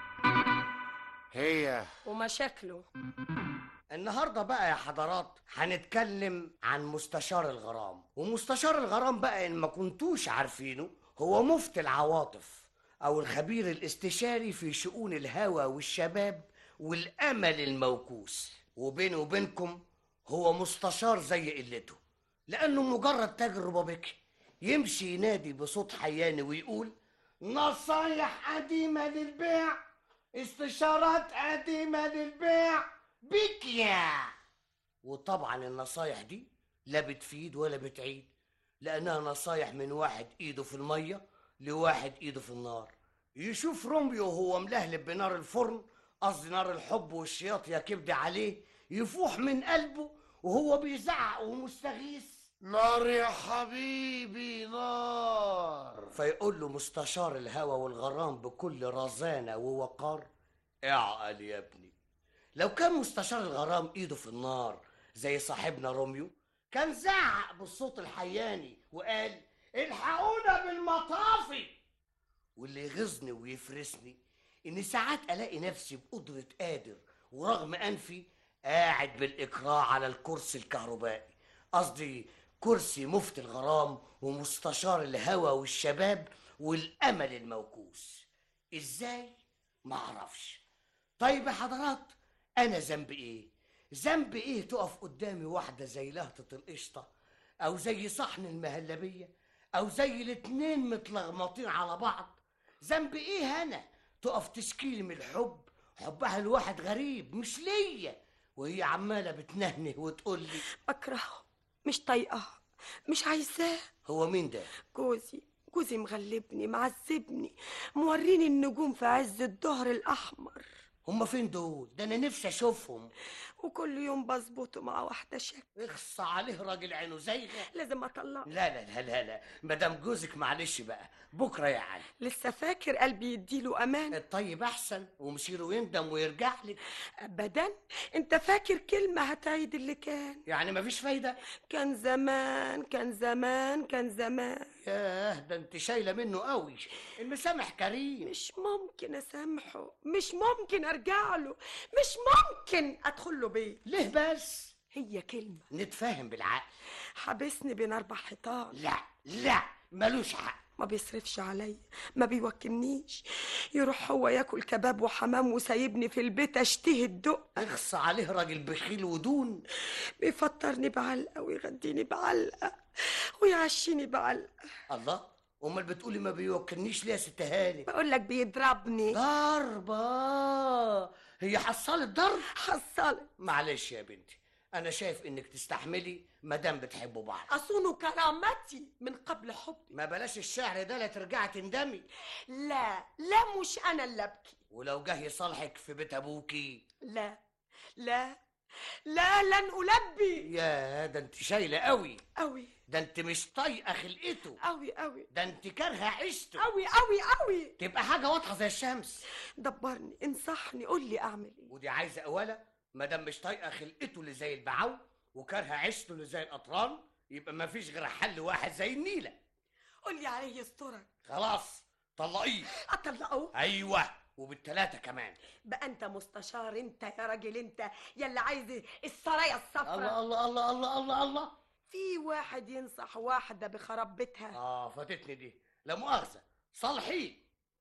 S5: هي
S15: ومشاكله
S5: النهارده بقى يا حضرات هنتكلم عن مستشار الغرام ومستشار الغرام بقى ان ما كنتوش عارفينه هو مفتي العواطف او الخبير الاستشاري في شؤون الهوى والشباب والامل الموكوس وبيني وبينكم هو مستشار زي قلته لانه مجرد تاجر ربابيكي يمشي ينادي بصوت حياني ويقول نصايح قديمة للبيع استشارات قديمة للبيع بيك يا وطبعا النصايح دي لا بتفيد ولا بتعيد لأنها نصايح من واحد إيده في المية لواحد إيده في النار يشوف روميو وهو ملهلب بنار الفرن قصدي نار الحب والشياط يا كبدي عليه يفوح من قلبه وهو بيزعق ومستغيث نار يا حبيبي نار فيقول له مستشار الهوى والغرام بكل رزانة ووقار اعقل يا ابني لو كان مستشار الغرام ايده في النار زي صاحبنا روميو كان زعق بالصوت الحياني وقال الحقونا بالمطافي واللي يغيظني ويفرسني اني ساعات الاقي نفسي بقدرة قادر ورغم انفي قاعد بالاكراه على الكرسي الكهربائي قصدي كرسي مفتي الغرام ومستشار الهوى والشباب والامل الموكوس ازاي ما اعرفش طيب يا حضرات انا ذنبي ايه ذنبي ايه تقف قدامي واحده زي لهطه القشطه او زي صحن المهلبيه او زي الاتنين متلخبطين على بعض ذنبي ايه انا تقف تشكيلي من الحب حبها لواحد غريب مش ليا وهي عماله بتنهنه وتقول لي
S15: بكرهه مش طايقاه مش عايزاه
S5: هو مين ده
S15: جوزي جوزي مغلبني معذبني موريني النجوم في عز الظهر الأحمر
S5: هما فين دول ده انا نفسي اشوفهم
S15: وكل يوم بظبطه مع واحدة شك
S5: اخص عليه راجل عينه زيغه
S15: لازم أطلقه
S5: لا لا لا لا لا مدام جوزك معلش بقى بكره يا علي
S15: لسه فاكر قلبي يديله أمان
S5: الطيب احسن ومصيره يندم ويرجع لك
S15: أبدا أنت فاكر كلمة هتعيد اللي كان
S5: يعني مفيش فايده
S15: كان زمان كان زمان كان زمان
S5: ياه ده انت شايله منه قوي المسامح كريم
S15: مش ممكن أسامحه مش ممكن أرجع له مش ممكن أدخل له بيت
S5: ليه بس
S15: هي كلمة
S5: نتفاهم بالعقل
S15: حبسني بين أربع حيطان
S5: لا لا ملوش حق
S15: ما بيصرفش عليا ما بيوكلنيش يروح هو ياكل كباب وحمام وسايبني في البيت اشتهي الدق
S5: اخص عليه راجل بخيل ودون
S15: بيفطرني بعلقه ويغديني بعلقه ويعشيني بعلقه
S5: الله امال بتقولي ما بيوكلنيش ليه يا ست هاني
S15: بقول لك بيضربني
S5: ضربة هي حصلت ضرب
S15: حصلت
S5: معلش يا بنتي انا شايف انك تستحملي مادام بتحبوا بعض
S15: اصون كرامتي من قبل حبي
S5: ما بلاش الشعر ده لا ترجعي تندمي
S15: لا لا مش انا اللي ابكي
S5: ولو جه يصالحك في بيت ابوكي
S15: لا لا لا لن البي
S5: يا ده انت شايله قوي
S15: قوي
S5: ده انت مش طايقه خلقته
S15: قوي قوي
S5: ده انت كارهه عيشته
S15: قوي قوي قوي
S5: تبقى حاجه واضحه زي الشمس
S15: دبرني انصحني قول لي اعمل ايه
S5: ودي عايزه اوله مادام مش طايقه خلقته اللي زي البعو وكارهه عيشته اللي زي القطران يبقى ما فيش غير حل واحد زي النيله
S15: قول لي عليه يسترك
S5: خلاص طلقيه
S15: اطلقه
S5: ايوه وبالتلاته كمان
S15: بقى انت مستشار انت يا راجل انت يلا عايز السرايا الصفراء
S5: الله الله الله الله الله الله
S15: في واحد ينصح واحدة بخراب بيتها
S5: اه فاتتني دي لا مؤاخذه صالحيه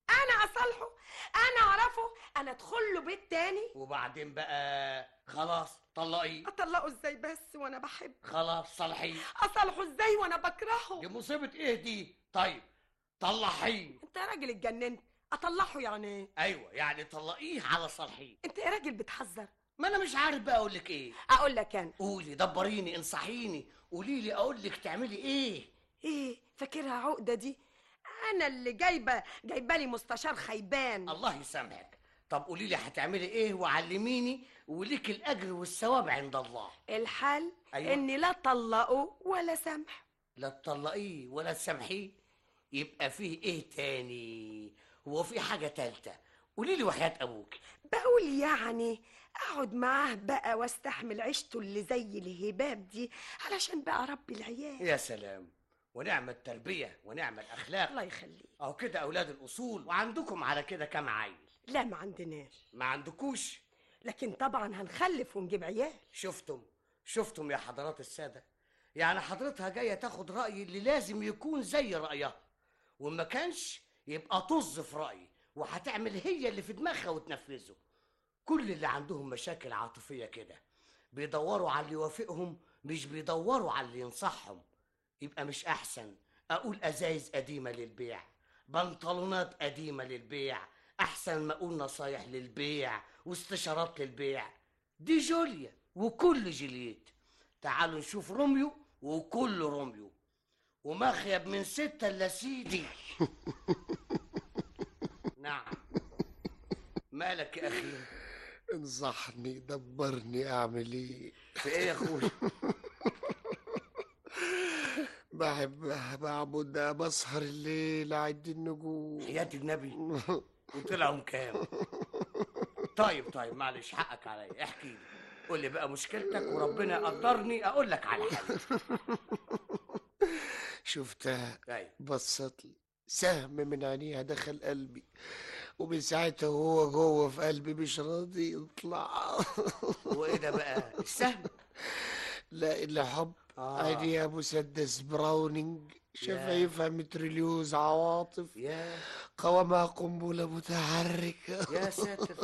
S15: انا اصالحه انا اعرفه انا ادخل له بيت تاني
S5: وبعدين بقى خلاص طلقيه
S15: اطلقه ازاي بس وانا بحب
S5: خلاص صلحيه
S15: اصالحه ازاي وانا بكرهه
S5: دي مصيبة ايه دي طيب طلعيه
S15: انت يا راجل اتجننت اطلعه يعني ايه
S5: ايوه يعني طلقيه على صلحيه
S15: انت يا راجل بتحذر
S5: ما انا مش عارف بقى اقول لك ايه
S15: اقول لك انا
S5: قولي دبريني انصحيني قولي لي اقول لك تعملي ايه
S15: ايه فاكرها عقده دي انا اللي جايبه جايبه لي مستشار خيبان
S5: الله يسامحك طب قولي لي هتعملي ايه وعلميني وليك الاجر والثواب عند الله
S15: الحل
S5: أيوة.
S15: اني لا طلقه ولا سامحه
S5: لا تطلقيه ولا تسامحيه يبقى فيه ايه تاني هو في حاجة تالتة قولي لي وحياة ابوك
S15: بقول يعني اقعد معاه بقى واستحمل عيشته اللي زي الهباب دي علشان بقى ربي العيال
S5: يا سلام ونعم التربية ونعم الأخلاق
S15: الله يخليك
S5: أهو كده أولاد الأصول وعندكم على كده كام عيل
S15: لا ما عندناش
S5: ما عندكوش
S15: لكن طبعا هنخلف ونجيب عيال
S5: شفتم شفتم يا حضرات السادة يعني حضرتها جاية تاخد رأيي اللي لازم يكون زي رأيها وما كانش يبقى طز في رأيي وهتعمل هي اللي في دماغها وتنفذه كل اللي عندهم مشاكل عاطفية كده بيدوروا على اللي يوافقهم مش بيدوروا على اللي ينصحهم يبقى مش أحسن أقول أزايز قديمة للبيع بنطلونات قديمة للبيع أحسن ما أقول نصايح للبيع واستشارات للبيع دي جوليا وكل جولييت تعالوا نشوف روميو وكل روميو ومخيب من ستة إلا سيدي نعم مالك يا أخي
S16: انصحني دبرني اعمل ايه
S5: في إيه يا أخوي
S16: بحبها بعبدها بسهر الليل اعد النجوم
S5: حياة النبي وطلعوا كام طيب طيب معلش حقك عليا احكي لي قول لي بقى مشكلتك وربنا يقدرني اقول لك على حل
S16: شفتها
S5: أيوة.
S16: بصت لي سهم من عينيها دخل قلبي ومن ساعتها وهو جوه في قلبي مش راضي يطلع
S5: وايه ده بقى السهم
S16: لا الا حب
S5: آه.
S16: عينيها مسدس براونينج شفايفها متريليوز عواطف
S5: يا
S16: قوامها قنبلة متحركة
S5: يا ساتر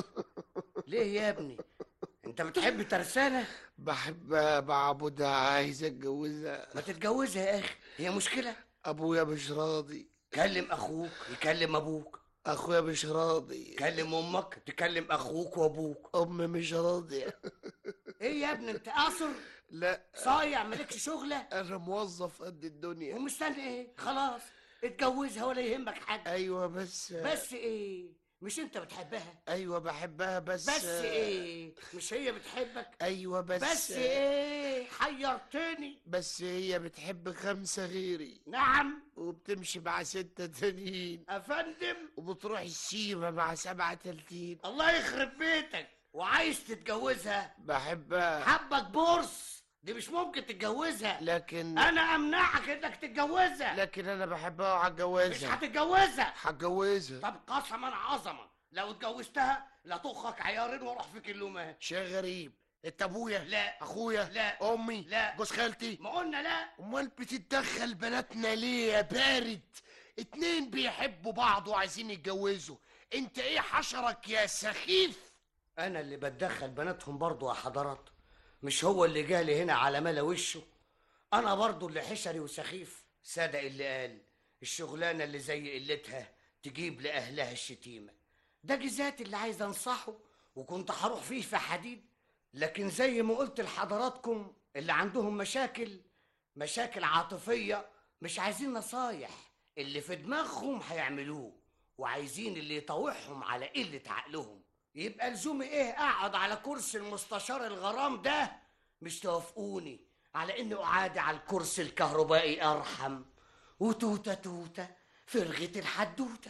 S5: ليه يا ابني انت بتحب ترسانة
S16: بحبها بعبدها عايز اتجوزها
S5: ما تتجوزها يا اخي هي مشكلة
S16: ابويا مش راضي
S5: كلم اخوك يكلم ابوك
S16: اخويا مش راضي
S5: كلم امك تكلم اخوك وابوك
S16: امي مش راضية
S5: ايه يا ابني انت قاصر
S16: لا
S5: صايع مالكش شغلة
S16: انا موظف قد الدنيا
S5: ومستني ايه خلاص اتجوزها ولا يهمك حاجة
S16: ايوه بس
S5: بس ايه مش انت بتحبها
S16: ايوه بحبها بس
S5: بس ايه مش هي بتحبك
S16: ايوه بس
S5: بس ايه حيرتني
S16: بس هي بتحب خمسة غيري
S5: نعم
S16: وبتمشي مع ستة تانيين
S5: افندم
S16: وبتروح السيما مع سبعة تالتين
S5: الله يخرب بيتك وعايز تتجوزها
S16: بحبها
S5: حبك بورس دي مش ممكن تتجوزها
S16: لكن
S5: انا امنعك انك تتجوزها
S16: لكن انا بحبها
S5: مش
S16: وهتجوزها
S5: هتتجوزها
S16: هتجوزها
S5: طب قسما عظما لو اتجوزتها لا طخك عيارين واروح فيك اللومات
S16: شيء غريب انت ابويا
S5: لا
S16: اخويا
S5: لا
S16: امي
S5: لا
S16: جوز خالتي
S5: ما قلنا لا
S16: امال بتتدخل بناتنا ليه يا بارد اتنين بيحبوا بعض وعايزين يتجوزوا انت ايه حشرك يا سخيف
S5: انا اللي بتدخل بناتهم برضو يا حضرات مش هو اللي جالي هنا على ملا وشه انا برضو اللي حشري وسخيف صدق اللي قال الشغلانه اللي زي قلتها تجيب لاهلها الشتيمه ده جزات اللي عايز انصحه وكنت هروح فيه في حديد لكن زي ما قلت لحضراتكم اللي عندهم مشاكل مشاكل عاطفيه مش عايزين نصايح اللي في دماغهم هيعملوه وعايزين اللي يطوعهم على قله عقلهم يبقى لزومي ايه اقعد على كرسي المستشار الغرام ده مش توافقوني على اني اعادي على الكرسي الكهربائي ارحم وتوته توته فرغة الحدوته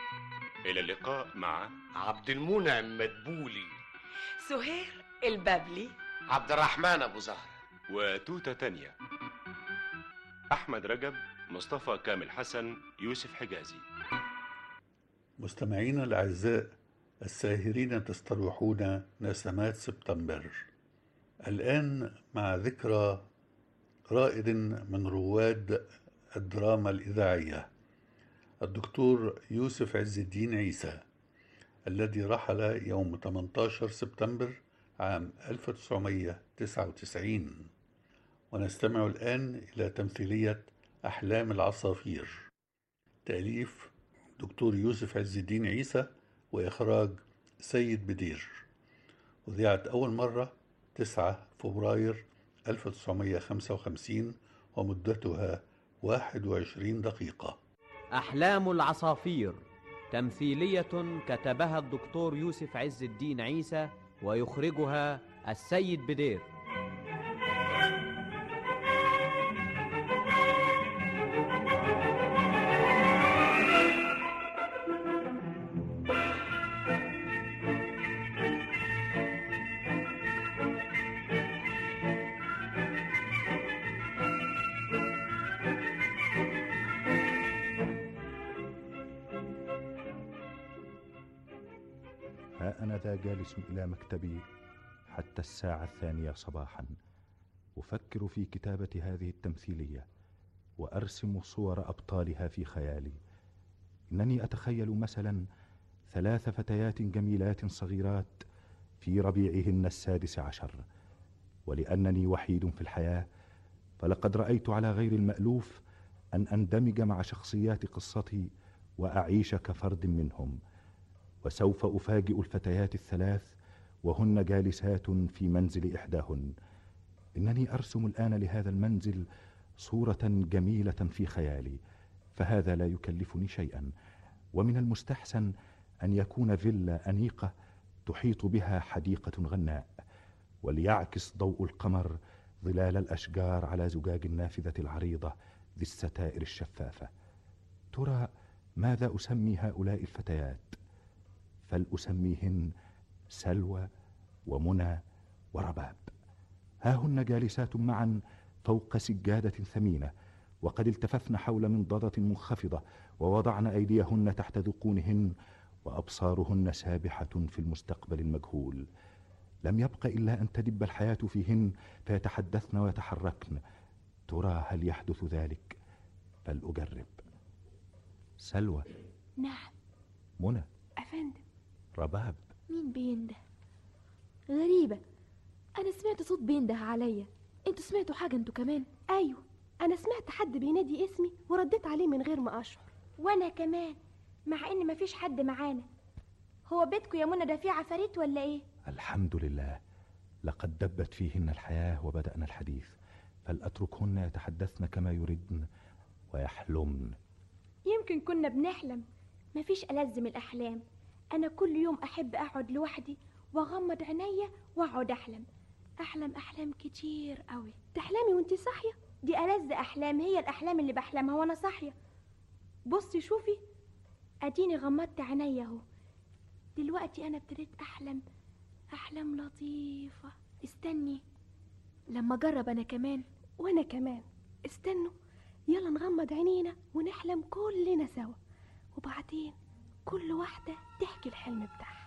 S17: إلى اللقاء مع
S5: عبد المنعم مدبولي
S15: سهير البابلي
S16: عبد الرحمن ابو زهر
S17: وتوتة تانية أحمد رجب مصطفى كامل حسن يوسف حجازي
S1: مستمعينا الأعزاء الساهرين تستروحون نسمات سبتمبر الآن مع ذكرى رائد من رواد الدراما الإذاعية الدكتور يوسف عز الدين عيسى الذي رحل يوم 18 سبتمبر عام 1999 ونستمع الآن إلى تمثيلية أحلام العصافير تأليف دكتور يوسف عز الدين عيسى وإخراج سيد بدير وذيعت أول مرة 9 فبراير 1955 ومدتها 21 دقيقة
S18: أحلام العصافير تمثيلية كتبها الدكتور يوسف عز الدين عيسى ويخرجها السيد بدير
S6: ها أنا ذا جالس إلى مكتبي حتى الساعة الثانية صباحا أفكر في كتابة هذه التمثيلية وأرسم صور أبطالها في خيالي إنني أتخيل مثلا ثلاث فتيات جميلات صغيرات في ربيعهن السادس عشر ولأنني وحيد في الحياة فلقد رأيت على غير المألوف أن أندمج مع شخصيات قصتي وأعيش كفرد منهم وسوف أفاجئ الفتيات الثلاث وهن جالسات في منزل إحداهن إنني أرسم الآن لهذا المنزل صورة جميلة في خيالي فهذا لا يكلفني شيئا ومن المستحسن أن يكون فيلا أنيقة تحيط بها حديقة غناء وليعكس ضوء القمر ظلال الأشجار على زجاج النافذة العريضة ذي الستائر الشفافة ترى ماذا أسمي هؤلاء الفتيات فلأسميهن سلوى ومنى ورباب ها هن جالسات معا فوق سجادة ثمينة وقد التففن حول منضدة منخفضة ووضعن أيديهن تحت ذقونهن وأبصارهن سابحة في المستقبل المجهول لم يبق إلا أن تدب الحياة فيهن فيتحدثن ويتحركن ترى هل يحدث ذلك فلأجرب سلوى
S19: نعم
S6: منى
S19: أفندم
S6: رباب
S19: مين بينده غريبة أنا سمعت صوت بينده عليا انتوا سمعتوا حاجة انتوا كمان
S20: أيوة أنا سمعت حد بينادي اسمي ورديت عليه من غير ما أشعر
S19: وأنا كمان مع إن مفيش حد معانا هو بيتكم يا منى ده فيه عفاريت ولا إيه؟
S6: الحمد لله لقد دبت فيهن الحياة وبدأنا الحديث فلأتركهن يتحدثن كما يردن ويحلمن
S19: يمكن كنا بنحلم مفيش ألذ من الأحلام أنا كل يوم أحب أقعد لوحدي وأغمض عينيا وأقعد أحلم أحلم أحلام كتير قوي
S20: تحلمي وانتي صاحية
S19: دي ألذ أحلام هي الأحلام اللي بحلمها وأنا صاحية بصي شوفي أديني غمضت عينيا أهو دلوقتي أنا ابتديت أحلم أحلام لطيفة استني لما أجرب أنا كمان
S20: وأنا كمان استنوا يلا نغمض عينينا ونحلم كلنا سوا وبعدين كل واحدة تحكي الحلم بتاعها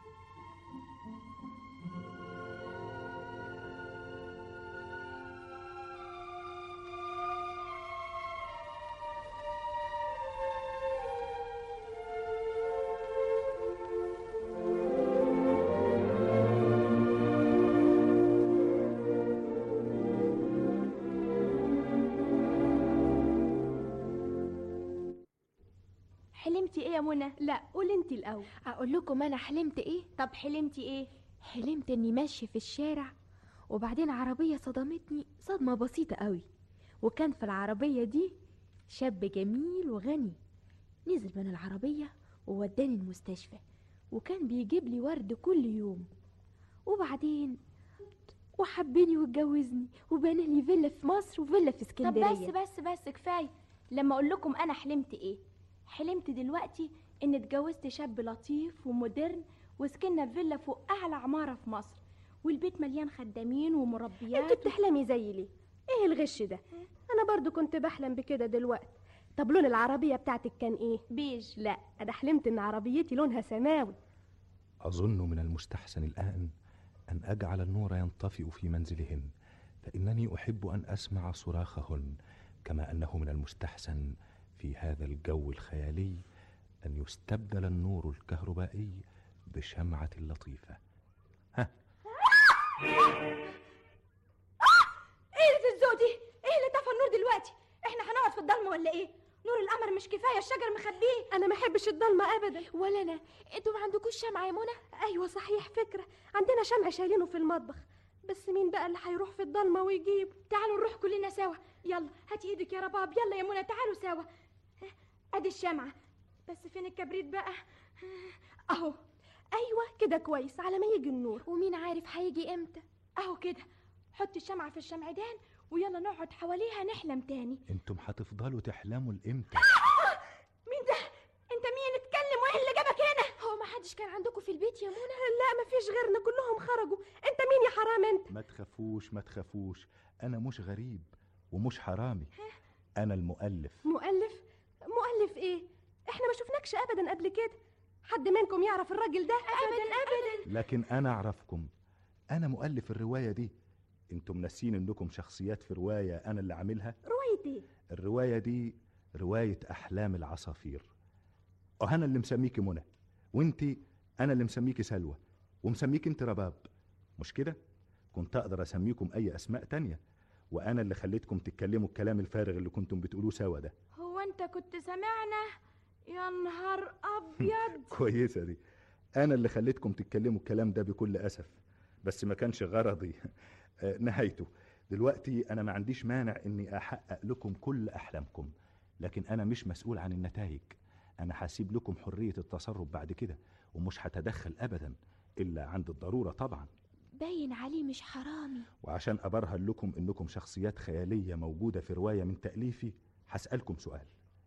S19: حلمتي ايه يا منى
S20: لا قولي انت الاول
S19: اقول لكم انا حلمت ايه طب حلمتي ايه حلمت اني ماشيه في الشارع وبعدين عربيه صدمتني صدمه بسيطه قوي وكان في العربيه دي شاب جميل وغني نزل من العربيه ووداني المستشفى وكان بيجيب لي ورد كل يوم وبعدين وحبني واتجوزني وبنى لي فيلا في مصر وفيلا في اسكندريه
S20: طب بس بس بس كفايه لما اقول لكم انا حلمت ايه حلمت دلوقتي ان اتجوزت شاب لطيف ومودرن وسكننا في فيلا فوق اعلى عماره في مصر والبيت مليان خدامين ومربيات
S7: انت بتحلمي زي ليه ايه الغش ده انا برضو كنت بحلم بكده دلوقتي طب لون العربيه بتاعتك كان ايه
S20: بيج
S7: لا انا حلمت ان عربيتي لونها سماوي
S6: أظن من المستحسن الآن أن أجعل النور ينطفئ في منزلهن فإنني أحب أن أسمع صراخهن كما أنه من المستحسن في هذا الجو الخيالي أن يستبدل النور الكهربائي بشمعة لطيفة
S20: ايه اللي الزو دي ايه اللي طفى النور دلوقتي احنا هنقعد في الضلمه ولا ايه نور القمر مش كفايه الشجر مخبيه
S21: انا ما احبش الضلمه ابدا
S19: ولا انا انتوا ما عندكوش شمعة يا منى
S21: ايوه صحيح فكره عندنا شمع شايلينه في المطبخ بس مين بقى اللي هيروح في الضلمه ويجيب
S20: تعالوا نروح كلنا سوا يلا هاتي ايدك يا رباب يلا يا منى تعالوا سوا ها، ادي الشمعة بس فين الكبريت بقى اهو
S21: ايوه كده كويس على ما يجي النور
S19: ومين عارف هيجي امتى
S20: اهو كده حط الشمعة في الشمعدان ويلا نقعد حواليها نحلم تاني
S6: انتم هتفضلوا تحلموا لامتى
S20: مين ده انت مين اتكلم وايه اللي جابك هنا
S19: هو ما حدش كان عندكم في البيت يا منى
S21: لا مفيش غيرنا كلهم خرجوا انت مين يا حرام انت
S6: ما تخافوش ما تخافوش انا مش غريب ومش حرامي انا المؤلف
S21: مؤلف مؤلف ايه احنا ما شفناكش ابدا قبل كده حد منكم يعرف الراجل ده
S20: ابدا ابدا
S6: لكن انا اعرفكم انا مؤلف الروايه دي انتم ناسين انكم شخصيات في روايه انا اللي عاملها
S21: روايه ايه
S6: الروايه دي روايه احلام العصافير وانا اللي مسميكي منى وانتي انا اللي مسميكي سلوى ومسميك انت رباب مش كده كنت اقدر اسميكم اي اسماء تانية وانا اللي خليتكم تتكلموا الكلام الفارغ اللي كنتم بتقولوه سوا ده
S20: هو انت كنت سامعنا يا نهار ابيض
S6: كويسه دي انا اللي خليتكم تتكلموا الكلام ده بكل اسف بس ما كانش غرضي آه، نهايته دلوقتي انا ما عنديش مانع اني احقق لكم كل احلامكم لكن انا مش مسؤول عن النتائج انا هسيب لكم حريه التصرف بعد كده ومش هتدخل ابدا الا عند الضروره طبعا
S19: باين عليه مش حرامي
S6: وعشان ابرهن لكم انكم شخصيات خياليه موجوده في روايه من تاليفي هسالكم سؤال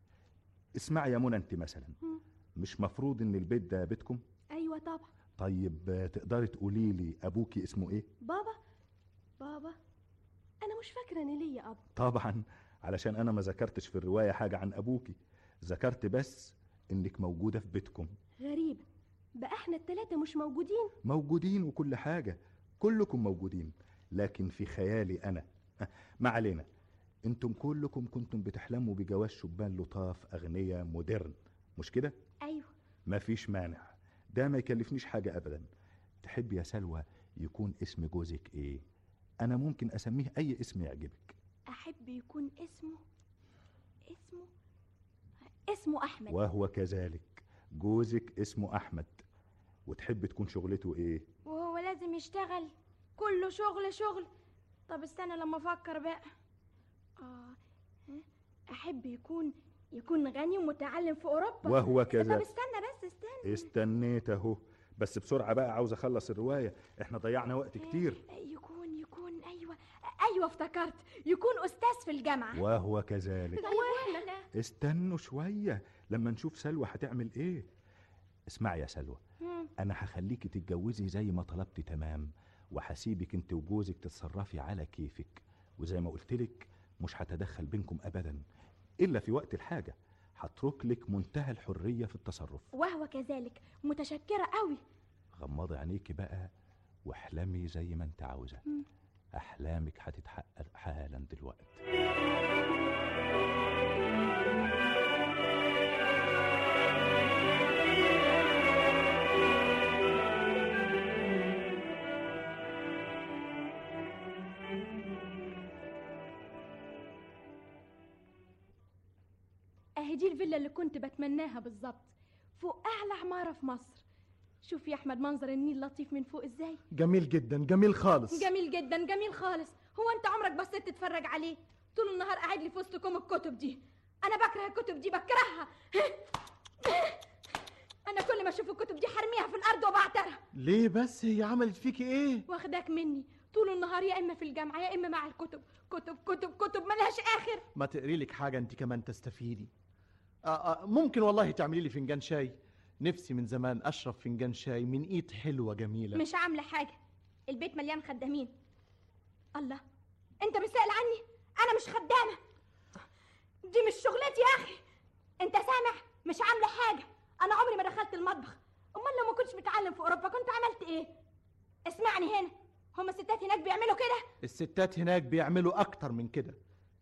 S6: اسمعي يا منى انت مثلا
S21: مم.
S6: مش مفروض ان البيت ده بيتكم
S21: ايوه طبعا
S6: طيب آه، تقدري تقولي لي ابوكي اسمه ايه
S21: بابا بابا انا مش فاكره ان ليا اب
S6: طبعا علشان انا ما ذكرتش في الروايه حاجه عن ابوكي ذكرت بس انك موجوده في بيتكم
S21: غريبه بقى احنا التلاتة مش موجودين
S6: موجودين وكل حاجه كلكم موجودين لكن في خيالي انا آه، ما علينا انتم كلكم كنتم بتحلموا بجواز شبان لطاف اغنياء مودرن مش كده
S20: ايوه
S6: مفيش مانع ده ما يكلفنيش حاجه ابدا تحب يا سلوى يكون اسم جوزك ايه انا ممكن اسميه اي اسم يعجبك
S20: احب يكون اسمه اسمه اسمه احمد
S6: وهو كذلك جوزك اسمه احمد وتحب تكون شغلته ايه
S20: وهو لازم يشتغل كله شغل شغل طب استنى لما افكر بقى اه ها؟ احب يكون يكون غني ومتعلم في اوروبا
S6: وهو
S20: طب
S6: كذا
S20: استنى بس استنى
S6: استنيت اهو بس بسرعه بقى عاوز اخلص الروايه احنا ضيعنا وقت كتير
S20: يكون يكون ايوه ايوه افتكرت يكون استاذ في الجامعه
S6: وهو كذلك
S20: واحنا
S6: استنوا شويه لما نشوف سلوى هتعمل ايه اسمعي يا سلوى
S20: مم.
S6: انا هخليكي تتجوزي زي ما طلبتي تمام وهسيبك انت وجوزك تتصرفي على كيفك وزي ما قلتلك مش هتدخل بينكم ابدا الا في وقت الحاجه هترك لك منتهى الحريه في التصرف
S20: وهو كذلك متشكره قوي
S6: غمضي عينيكي بقى واحلمي زي ما انت عاوزه
S20: مم.
S6: احلامك هتتحقق حالا دلوقتي
S20: اهي دي الفيلا اللي كنت بتمناها بالظبط فوق اعلى عماره في مصر شوف يا احمد منظر النيل لطيف من فوق ازاي
S22: جميل جدا جميل خالص
S20: جميل جدا جميل خالص هو انت عمرك بصيت تتفرج عليه طول النهار قاعد لي في وسطكم الكتب دي انا بكره الكتب دي بكرهها انا كل ما اشوف الكتب دي حرميها في الارض وبعترها
S22: ليه بس هي عملت فيكي ايه
S20: واخداك مني طول النهار يا اما في الجامعه يا اما مع الكتب كتب كتب كتب ملهاش اخر
S22: ما تقري لك حاجه انت كمان تستفيدي آه آه ممكن والله تعملي لي فنجان شاي نفسي من زمان اشرب فنجان شاي من ايد حلوه جميله
S20: مش عامله حاجه البيت مليان خدامين الله انت بتسال عني انا مش خدامه دي مش شغلتي يا اخي انت سامع مش عامله حاجه انا عمري ما دخلت المطبخ امال لو ما كنتش متعلم في اوروبا كنت عملت ايه اسمعني هنا هما الستات هناك بيعملوا كده
S22: الستات هناك بيعملوا اكتر من كده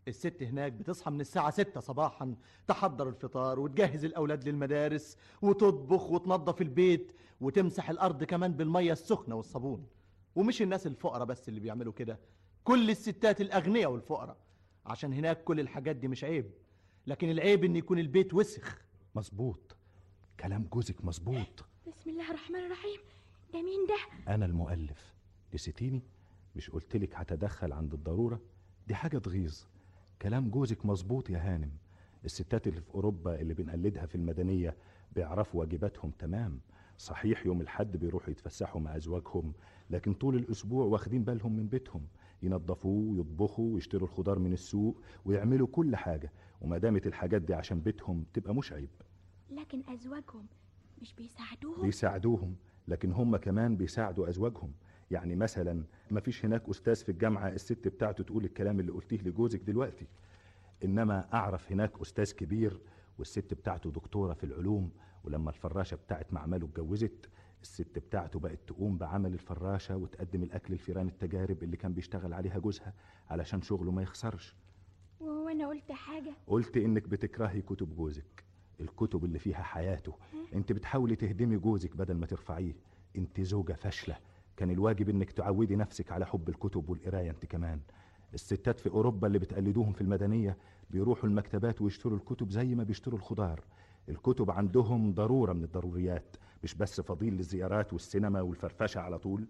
S22: الست هناك بتصحى من الساعة ستة صباحا تحضر الفطار وتجهز الأولاد للمدارس وتطبخ وتنظف البيت وتمسح الأرض كمان بالمية السخنة والصابون ومش الناس الفقراء بس اللي بيعملوا كده كل الستات الأغنياء والفقراء عشان هناك كل الحاجات دي مش عيب لكن العيب إن يكون البيت وسخ
S6: مظبوط كلام جوزك مظبوط
S19: بسم الله الرحمن الرحيم ده مين ده
S6: أنا المؤلف نسيتيني مش قلتلك هتدخل عند الضرورة دي حاجة تغيظ كلام جوزك مظبوط يا هانم الستات اللي في أوروبا اللي بنقلدها في المدنية بيعرفوا واجباتهم تمام صحيح يوم الحد بيروحوا يتفسحوا مع أزواجهم لكن طول الأسبوع واخدين بالهم من بيتهم ينظفوه ويطبخوا ويشتروا الخضار من السوق ويعملوا كل حاجة وما دامت الحاجات دي عشان بيتهم تبقى مش عيب
S19: لكن أزواجهم مش بيساعدوهم
S6: بيساعدوهم لكن هم كمان بيساعدوا أزواجهم يعني مثلا ما فيش هناك أستاذ في الجامعة الست بتاعته تقول الكلام اللي قلتيه لجوزك دلوقتي إنما أعرف هناك أستاذ كبير والست بتاعته دكتورة في العلوم ولما الفراشة بتاعت معمله اتجوزت الست بتاعته بقت تقوم بعمل الفراشة وتقدم الأكل لفيران التجارب اللي كان بيشتغل عليها جوزها علشان شغله ما يخسرش
S19: وهو أنا قلت حاجة
S6: قلت إنك بتكرهي كتب جوزك الكتب اللي فيها حياته انت بتحاولي تهدمي جوزك بدل ما ترفعيه انت زوجة فاشلة كان الواجب انك تعودي نفسك على حب الكتب والقراية انت كمان الستات في اوروبا اللي بتقلدوهم في المدنية بيروحوا المكتبات ويشتروا الكتب زي ما بيشتروا الخضار الكتب عندهم ضرورة من الضروريات مش بس فضيل للزيارات والسينما والفرفشة على طول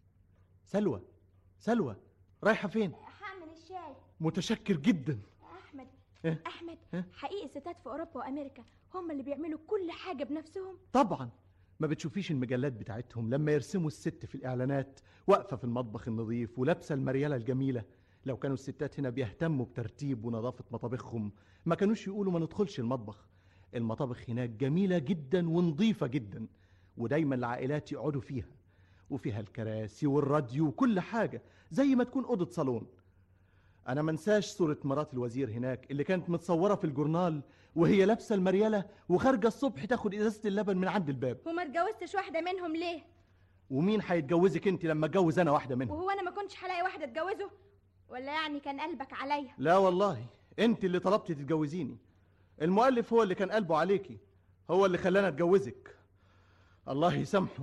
S22: سلوى سلوى رايحة فين؟
S19: هعمل الشاي
S22: متشكر جدا
S19: أحمد
S22: إيه؟
S19: أحمد
S22: إيه؟
S19: حقيقي الستات في أوروبا وأمريكا هم اللي بيعملوا كل حاجة بنفسهم
S22: طبعا ما بتشوفيش المجلات بتاعتهم لما يرسموا الست في الإعلانات واقفة في المطبخ النظيف ولابسة المريالة الجميلة لو كانوا الستات هنا بيهتموا بترتيب ونظافة مطابخهم ما كانوش يقولوا ما ندخلش المطبخ المطابخ هناك جميلة جدا ونظيفة جدا ودايما العائلات يقعدوا فيها وفيها الكراسي والراديو وكل حاجة زي ما تكون أوضة صالون أنا منساش صورة مرات الوزير هناك اللي كانت متصورة في الجورنال وهي لابسة المريالة وخارجة الصبح تاخد إزازة اللبن من عند الباب
S19: وما اتجوزتش واحدة منهم ليه
S22: ومين هيتجوزك انت لما اتجوز انا واحده منهم
S19: وهو أنا ما كنتش هلاقي واحدة اتجوزه ولا يعني كان قلبك عليا
S22: لا والله انت اللي طلبتي تتجوزيني المؤلف هو اللي كان قلبه عليكي هو اللي خلانا اتجوزك الله يسامحه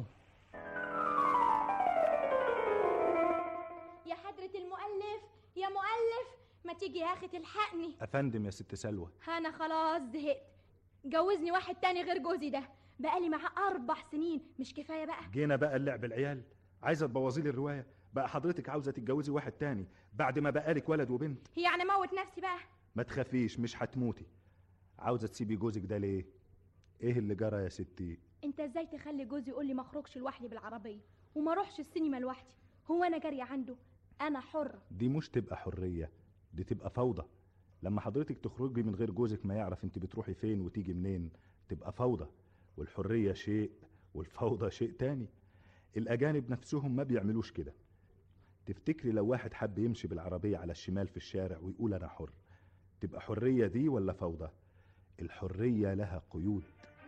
S19: يا حضرة المؤلف يا مؤلف ما تيجي يا أخي تلحقني
S6: افندم يا ست سلوى
S19: أنا خلاص زهقت جوزني واحد تاني غير جوزي ده بقالي معاه أربع سنين مش كفاية بقى
S6: جينا بقى اللعب العيال عايزه تبوظي لي الروايه بقى حضرتك عاوزه تتجوزي واحد تاني بعد ما بقالك ولد وبنت
S19: يعني موت نفسي بقى
S6: ما تخافيش مش هتموتي عاوزه تسيبي جوزك ده ليه ايه اللي جرى يا ستي
S19: انت ازاي تخلي جوزي يقول لي ما اخرجش لوحدي بالعربيه وما اروحش السينما لوحدي هو انا جاريه عنده انا حره
S6: دي مش تبقى حريه دي تبقى فوضى لما حضرتك تخرجي من غير جوزك ما يعرف انت بتروحي فين وتيجي منين تبقى فوضى والحريه شيء والفوضى شيء تاني الاجانب نفسهم ما بيعملوش كده تفتكري لو واحد حب يمشي بالعربيه على الشمال في الشارع ويقول انا حر تبقى حريه دي ولا فوضى الحريه لها قيود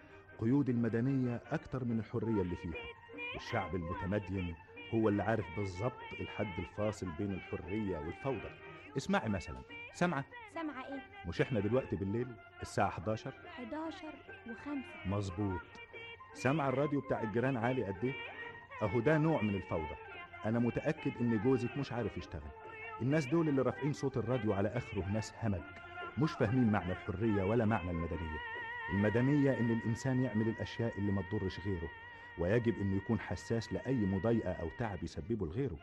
S6: قيود المدنيه اكتر من الحريه اللي فيها والشعب المتمدين هو اللي عارف بالظبط الحد الفاصل بين الحريه والفوضى اسمعي مثلا سامعه
S19: سامعه ايه
S6: مش احنا دلوقتي بالليل الساعه 11
S19: 11 و5
S6: مظبوط سامعه الراديو بتاع الجيران عالي قد ايه اهو ده نوع من الفوضى انا متاكد ان جوزك مش عارف يشتغل الناس دول اللي رافعين صوت الراديو على اخره ناس همج مش فاهمين معنى الحريه ولا معنى المدنيه المدنيه ان الانسان يعمل الاشياء اللي ما تضرش غيره ويجب انه يكون حساس لاي مضايقه او تعب يسببه لغيره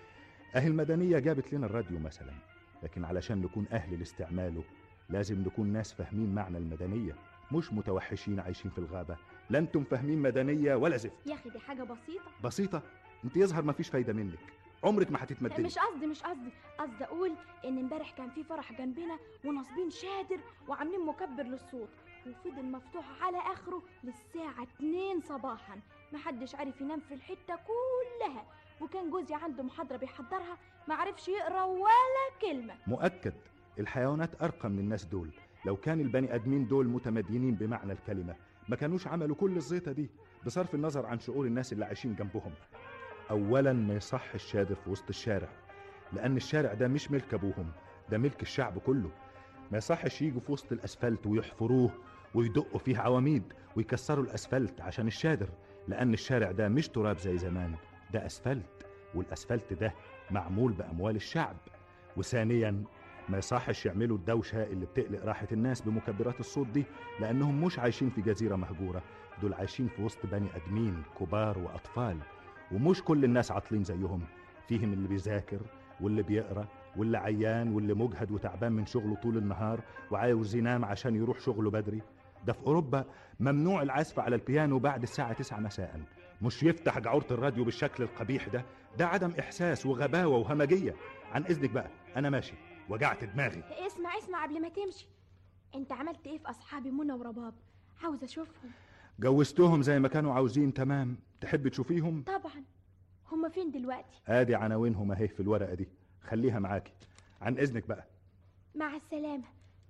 S6: اهي المدنيه جابت لنا الراديو مثلا لكن علشان نكون اهل لاستعماله لازم نكون ناس فاهمين معنى المدنيه مش متوحشين عايشين في الغابه لا انتم فاهمين مدنيه ولا زفت
S19: يا اخي دي حاجه بسيطه
S6: بسيطه انت يظهر مفيش فايده منك عمرك ما هتتمدني
S19: مش قصدي مش قصدي قصدي اقول ان امبارح كان في فرح جنبنا وناصبين شادر وعاملين مكبر للصوت وفضل مفتوح على اخره للساعة 2 صباحا محدش عارف ينام في الحتة كلها وكان جوزي عنده محاضرة بيحضرها معرفش يقرا ولا كلمة
S6: مؤكد الحيوانات ارقى من الناس دول لو كان البني ادمين دول متمدينين بمعنى الكلمه ما كانوش عملوا كل الزيطه دي بصرف النظر عن شعور الناس اللي عايشين جنبهم اولا ما يصح الشادر في وسط الشارع لان الشارع ده مش ملك ابوهم ده ملك الشعب كله ما يصحش يجوا في وسط الاسفلت ويحفروه ويدقوا فيه عواميد ويكسروا الاسفلت عشان الشادر لان الشارع ده مش تراب زي زمان ده اسفلت والاسفلت ده معمول باموال الشعب وثانيا ما يصحش يعملوا الدوشه اللي بتقلق راحه الناس بمكبرات الصوت دي لانهم مش عايشين في جزيره مهجوره دول عايشين في وسط بني ادمين كبار واطفال ومش كل الناس عاطلين زيهم فيهم اللي بيذاكر واللي بيقرا واللي عيان واللي مجهد وتعبان من شغله طول النهار وعاوز ينام عشان يروح شغله بدري ده في اوروبا ممنوع العزف على البيانو بعد الساعه 9 مساء مش يفتح جعورة الراديو بالشكل القبيح ده ده عدم احساس وغباوه وهمجيه عن اذنك بقى انا ماشي وجعت دماغي
S20: اسمع اسمع قبل ما تمشي انت عملت ايه في اصحابي منى ورباب عاوز اشوفهم
S6: جوزتهم زي ما كانوا عاوزين تمام تحب تشوفيهم
S20: طبعا هما فين دلوقتي
S6: ادي عناوينهم اهي في الورقه دي خليها معاكي عن اذنك بقى
S20: مع السلامه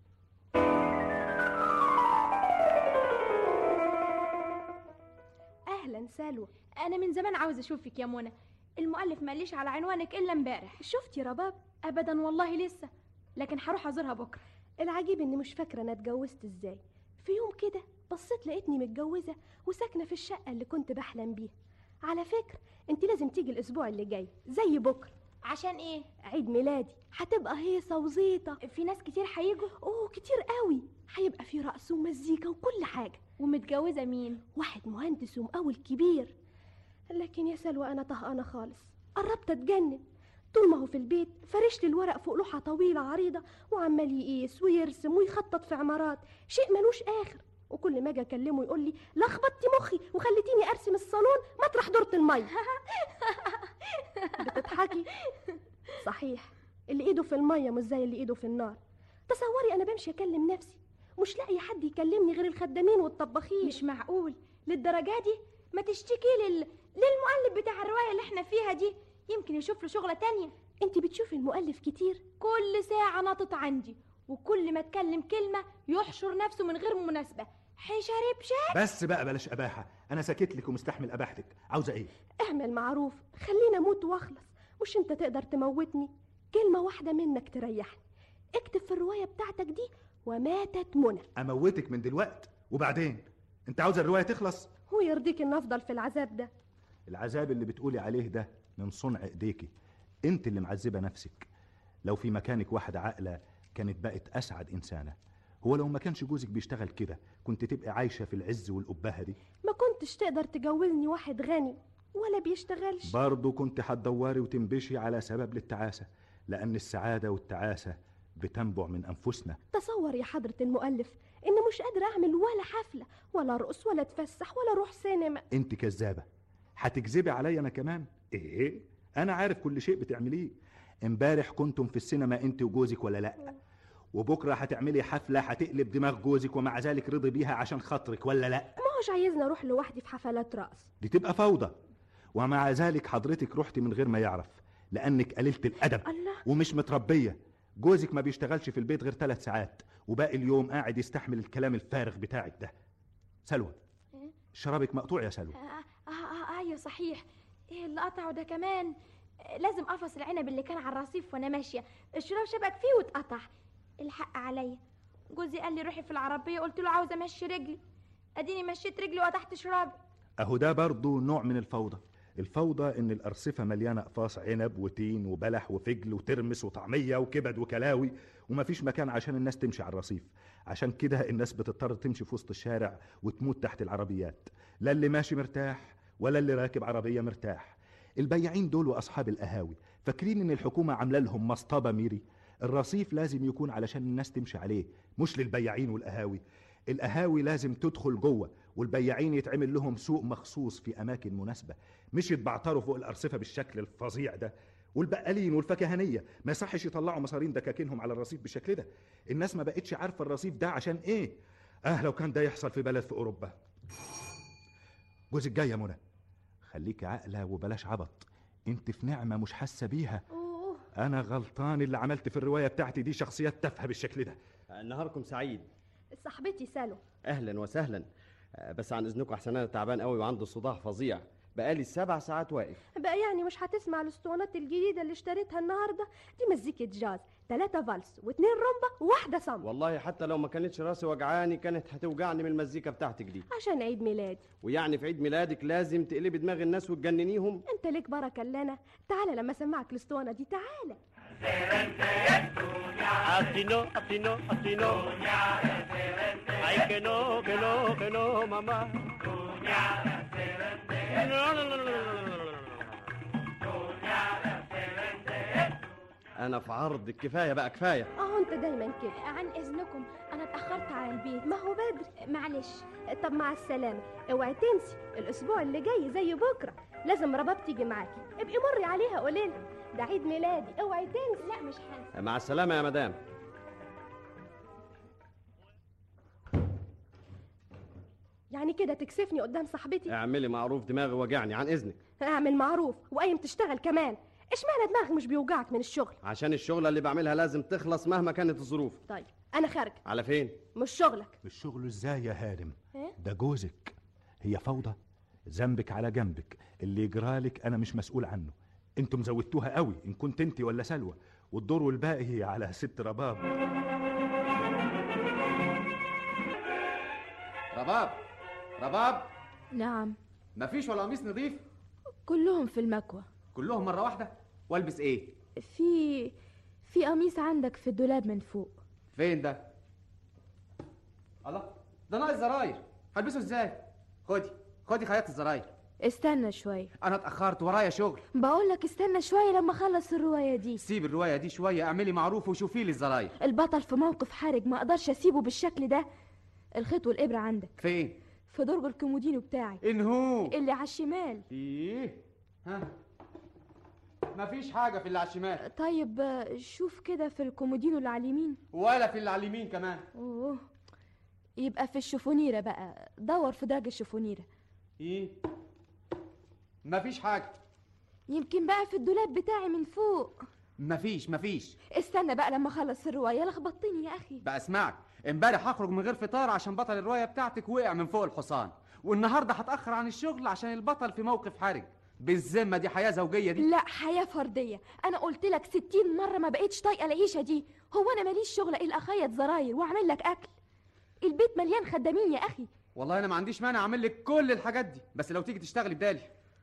S20: اهلا سلوى انا من زمان عاوز اشوفك يا منى المؤلف ماليش على عنوانك الا امبارح شفتي رباب ابدا والله لسه لكن هروح ازورها بكره
S21: العجيب اني مش فاكره انا اتجوزت ازاي في يوم كده بصيت لقيتني متجوزه وساكنه في الشقه اللي كنت بحلم بيها على فكره انت لازم تيجي الاسبوع اللي جاي زي بكره
S20: عشان ايه
S21: عيد ميلادي هتبقى هيصه وزيطه
S20: في ناس كتير هيجوا
S21: اوه كتير قوي هيبقى في رقص ومزيكا وكل حاجه
S20: ومتجوزه مين
S21: واحد مهندس ومقاول كبير لكن يا سلوى انا طهقانه خالص قربت اتجنن طول ما هو في البيت فرش لي الورق فوق لوحه طويله عريضه وعمال يقيس ويرسم ويخطط في عمارات شيء ملوش اخر وكل ما اجي اكلمه يقول لي لخبطتي مخي وخليتيني ارسم الصالون مطرح دورة الميه بتضحكي صحيح اللي ايده في الميه مش زي اللي ايده في النار تصوري انا بمشي اكلم نفسي مش لاقي حد يكلمني غير الخدامين والطباخين
S20: مش معقول للدرجه دي ما تشتكي لل... للمؤلف بتاع الروايه اللي احنا فيها دي يمكن يشوف له شغله تانية
S21: انت بتشوفي المؤلف كتير
S20: كل ساعه ناطط عندي وكل ما اتكلم كلمه يحشر نفسه من غير مناسبه حشري بشك
S6: بس بقى بلاش اباحه انا ساكت لك ومستحمل اباحتك عاوزه ايه
S21: اعمل معروف خلينا اموت واخلص مش انت تقدر تموتني كلمه واحده منك تريحني اكتب في الروايه بتاعتك دي وماتت منى
S6: اموتك من دلوقت وبعدين انت عاوزه الروايه تخلص
S21: ويرضيك ان افضل في العذاب ده
S6: العذاب اللي بتقولي عليه ده من صنع ايديكي انت اللي معذبه نفسك لو في مكانك واحده عاقله كانت بقت اسعد انسانه هو لو ما كانش جوزك بيشتغل كده كنت تبقى عايشه في العز والابهه دي
S21: ما كنتش تقدر تجوزني واحد غني ولا بيشتغلش
S6: برضه كنت هتدوري وتنبشي على سبب للتعاسه لان السعاده والتعاسه بتنبع من انفسنا
S21: تصور يا حضرة المؤلف إن مش قادرة أعمل ولا حفلة ولا أرقص ولا أتفسح ولا أروح سينما
S6: انت كذابه هتكذبي عليا انا كمان ايه انا عارف كل شيء بتعمليه امبارح كنتم في السينما انت وجوزك ولا لا وبكره هتعملي حفله هتقلب دماغ جوزك ومع ذلك رضي بيها عشان خاطرك ولا لا
S21: ما هوش عايزني أروح لوحدي في حفلات رقص
S6: دي تبقى فوضى ومع ذلك حضرتك رحتي من غير ما يعرف لانك قليله الادب
S21: الله
S6: ومش متربيه جوزك ما بيشتغلش في البيت غير ثلاث ساعات وباقي اليوم قاعد يستحمل الكلام الفارغ بتاعك ده سلوى شرابك مقطوع يا سلوى
S20: آه, آه, آه أيوة صحيح إيه اللي قطعه ده كمان آه، لازم أفصل العنب اللي كان على الرصيف وأنا ماشية الشراب شبك فيه واتقطع الحق عليا جوزي قال لي روحي في العربية قلت له عاوزة أمشي رجلي أديني مشيت رجلي وقطعت شرابي
S6: اهو ده برضه نوع من الفوضى الفوضى ان الارصفه مليانه اقفاص عنب وتين وبلح وفجل وترمس وطعميه وكبد وكلاوي ومفيش مكان عشان الناس تمشي على الرصيف عشان كده الناس بتضطر تمشي في وسط الشارع وتموت تحت العربيات لا اللي ماشي مرتاح ولا اللي راكب عربيه مرتاح البياعين دول واصحاب القهاوي فاكرين ان الحكومه عامله لهم مصطبه ميري الرصيف لازم يكون علشان الناس تمشي عليه مش للبياعين والقهاوي القهاوي لازم تدخل جوه والبياعين يتعمل لهم سوق مخصوص في اماكن مناسبه مش يتبعتروا فوق الارصفه بالشكل الفظيع ده والبقالين والفكهانيه ما يصحش يطلعوا مصارين دكاكينهم على الرصيف بالشكل ده الناس ما بقتش عارفه الرصيف ده عشان ايه اه لو كان ده يحصل في بلد في اوروبا جوزك جاي يا منى خليكي عاقله وبلاش عبط انت في نعمه مش حاسه بيها
S21: أوه
S6: انا غلطان اللي عملت في الروايه بتاعتي دي شخصيات تافهه بالشكل ده
S2: نهاركم سعيد
S21: صاحبتي سالو
S2: اهلا وسهلا آه، بس عن اذنكم احسن انا تعبان قوي وعندي صداع فظيع بقالي سبع ساعات واقف
S21: بقى يعني مش هتسمع الاسطوانات الجديدة اللي اشتريتها النهاردة دي مزيكة جاز ثلاثة فالس واثنين رومبا وواحدة صمت
S2: والله حتى لو ما كانتش راسي وجعاني كانت هتوجعني من المزيكا بتاعتك دي
S21: عشان عيد ميلادي
S2: ويعني في عيد ميلادك لازم تقلبي دماغ الناس وتجننيهم
S21: انت ليك بركة لنا تعالى لما اسمعك الاسطوانة دي تعالى
S13: Así no, así no, así no. Ay, que no, que no, que no, mamá. No, no, no, no, no, no, no, no.
S2: انا في عرض كفايه بقى كفايه
S21: اه انت دايما كده
S19: عن اذنكم انا اتاخرت على البيت
S21: ما هو بدري
S19: معلش
S21: طب مع السلامة اوعي تنسي الاسبوع اللي جاي زي بكرة لازم رباب تيجي معاكي ابقي مري عليها قولي لها ده عيد ميلادي اوعي تنسي
S19: لا مش هنسى
S2: مع السلامه يا مدام
S21: يعني كده تكسفني قدام صاحبتي
S2: اعملي معروف دماغي وجعني عن اذنك
S21: اعمل معروف وقايم تشتغل كمان اشمعنى دماغك مش بيوجعك من الشغل
S2: عشان الشغله اللي بعملها لازم تخلص مهما كانت الظروف
S21: طيب انا خارجه
S2: على فين
S21: مش شغلك
S6: مش شغله ازاي يا هارم
S21: إيه؟
S6: ده جوزك هي فوضى ذنبك على جنبك اللي يجرالك انا مش مسؤول عنه انتم زودتوها قوي ان كنت انت ولا سلوى والدور والباقي على ست رباب
S2: رباب رباب
S19: نعم
S2: مفيش ولا قميص نظيف
S19: كلهم في المكوى
S2: كلهم مره واحده والبس ايه
S19: في في قميص عندك في الدولاب من فوق
S2: فين ده الله ده ناقص زراير هلبسه ازاي خدي خدي خياط الزراير
S19: استنى شوية
S2: انا اتاخرت ورايا شغل
S19: بقولك استنى شوية لما اخلص الرواية دي
S2: سيب الروايه دي شويه اعملي معروف وشوفي لي الزراير
S19: البطل في موقف حرج ما اقدرش اسيبه بالشكل ده الخيط والابرة عندك
S2: فين
S19: في درج الكومودينو بتاعي
S2: انهو
S19: اللي على الشمال
S2: ايه ها مفيش حاجه في اللي على الشمال
S19: طيب آه، شوف كده في الكومودينو اللي على اليمين
S2: ولا في اللي على اليمين كمان
S19: اوه يبقى في الشفونيرة بقى دور في درج الشفونيرة
S2: ايه مفيش حاجه
S19: يمكن بقى في الدولاب بتاعي من فوق
S2: مفيش مفيش
S19: استنى بقى لما اخلص الرواية لخبطتني يا اخي
S2: بقى اسمعك امبارح هخرج من غير فطار عشان بطل الروايه بتاعتك وقع من فوق الحصان والنهارده هتاخر عن الشغل عشان البطل في موقف حرج بالذمه دي حياه زوجيه دي
S19: لا حياة فردية أنا قلت لك ستين مرة ما بقتش طايقة العيشة دي هو أنا ماليش شغل إلا أخيط زراير وأعمل لك أكل البيت مليان خدامين يا أخي
S2: والله انا ما عنديش مانع اعمل لك كل الحاجات دي بس لو تيجي تشتغلي بدالي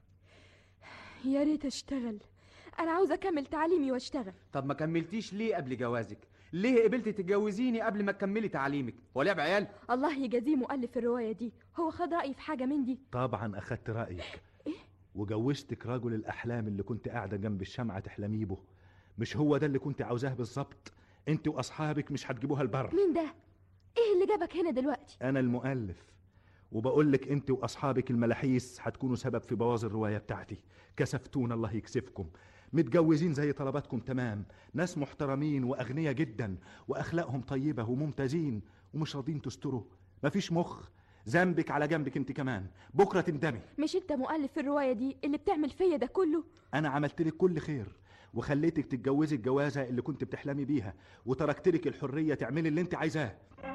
S19: يا ريت أشتغل أنا عاوزة أكمل تعليمي وأشتغل
S2: طب ما كملتيش ليه قبل جوازك ليه قبلتي تتجوزيني قبل ما تكملي تعليمك هو لعب عيال
S19: الله يجازيه مؤلف الرواية دي هو خد رأيي في حاجة من دي
S6: طبعا اخدت رايك وجوزتك رجل الاحلام اللي كنت قاعده جنب الشمعه تحلمي به مش هو ده اللي كنت عاوزاه بالظبط انت واصحابك مش هتجيبوها البر
S19: مين ده؟ إيه اللي جابك هنا دلوقتي؟
S6: انا المؤلف وبقول لك انت واصحابك الملاحيس هتكونوا سبب في بوظ الروايه بتاعتي كسفتونا الله يكسفكم متجوزين زي طلباتكم تمام ناس محترمين واغنياء جدا واخلاقهم طيبه وممتازين ومش راضين تستروا مفيش مخ ذنبك على جنبك انت كمان بكره تندمي
S19: مش أنت مؤلف الرواية دي اللي بتعمل فيا ده كله؟
S6: انا عملت لك كل خير وخليتك تتجوزي الجوازه اللي كنت بتحلمي بيها وتركت لك الحريه تعملي اللي انت عايزاه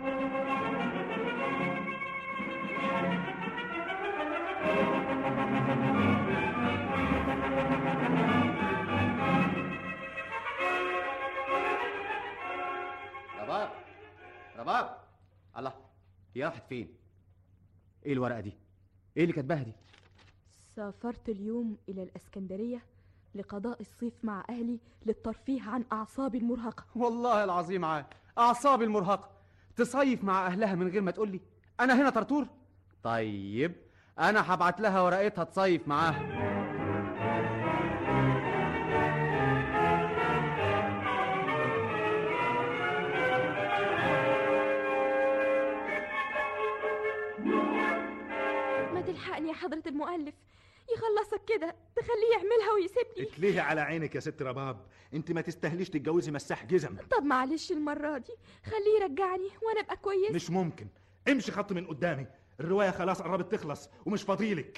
S2: رباب رباب الله هي راحت فين ايه الورقه دي ايه اللي كاتباها دي
S19: سافرت اليوم إلى الإسكندرية لقضاء الصيف مع أهلي للترفيه عن أعصابي المرهقة
S2: والله العظيم عاد اعصابي المرهقه تصيف مع اهلها من غير ما تقولي انا هنا طرطور طيب انا هبعت لها ورقتها تصيف معاها
S19: ما تلحقني يا حضرة المؤلف يخلصك كده تخليه يعملها ويسيبني
S6: اتلهي على عينك يا ست رباب انت ما تستاهليش تتجوزي مساح جزم
S19: طب معلش المرة دي خليه يرجعني وأنا أبقى كويس
S6: مش ممكن امشي خط من قدامي الروايه خلاص قربت تخلص ومش فاضيلك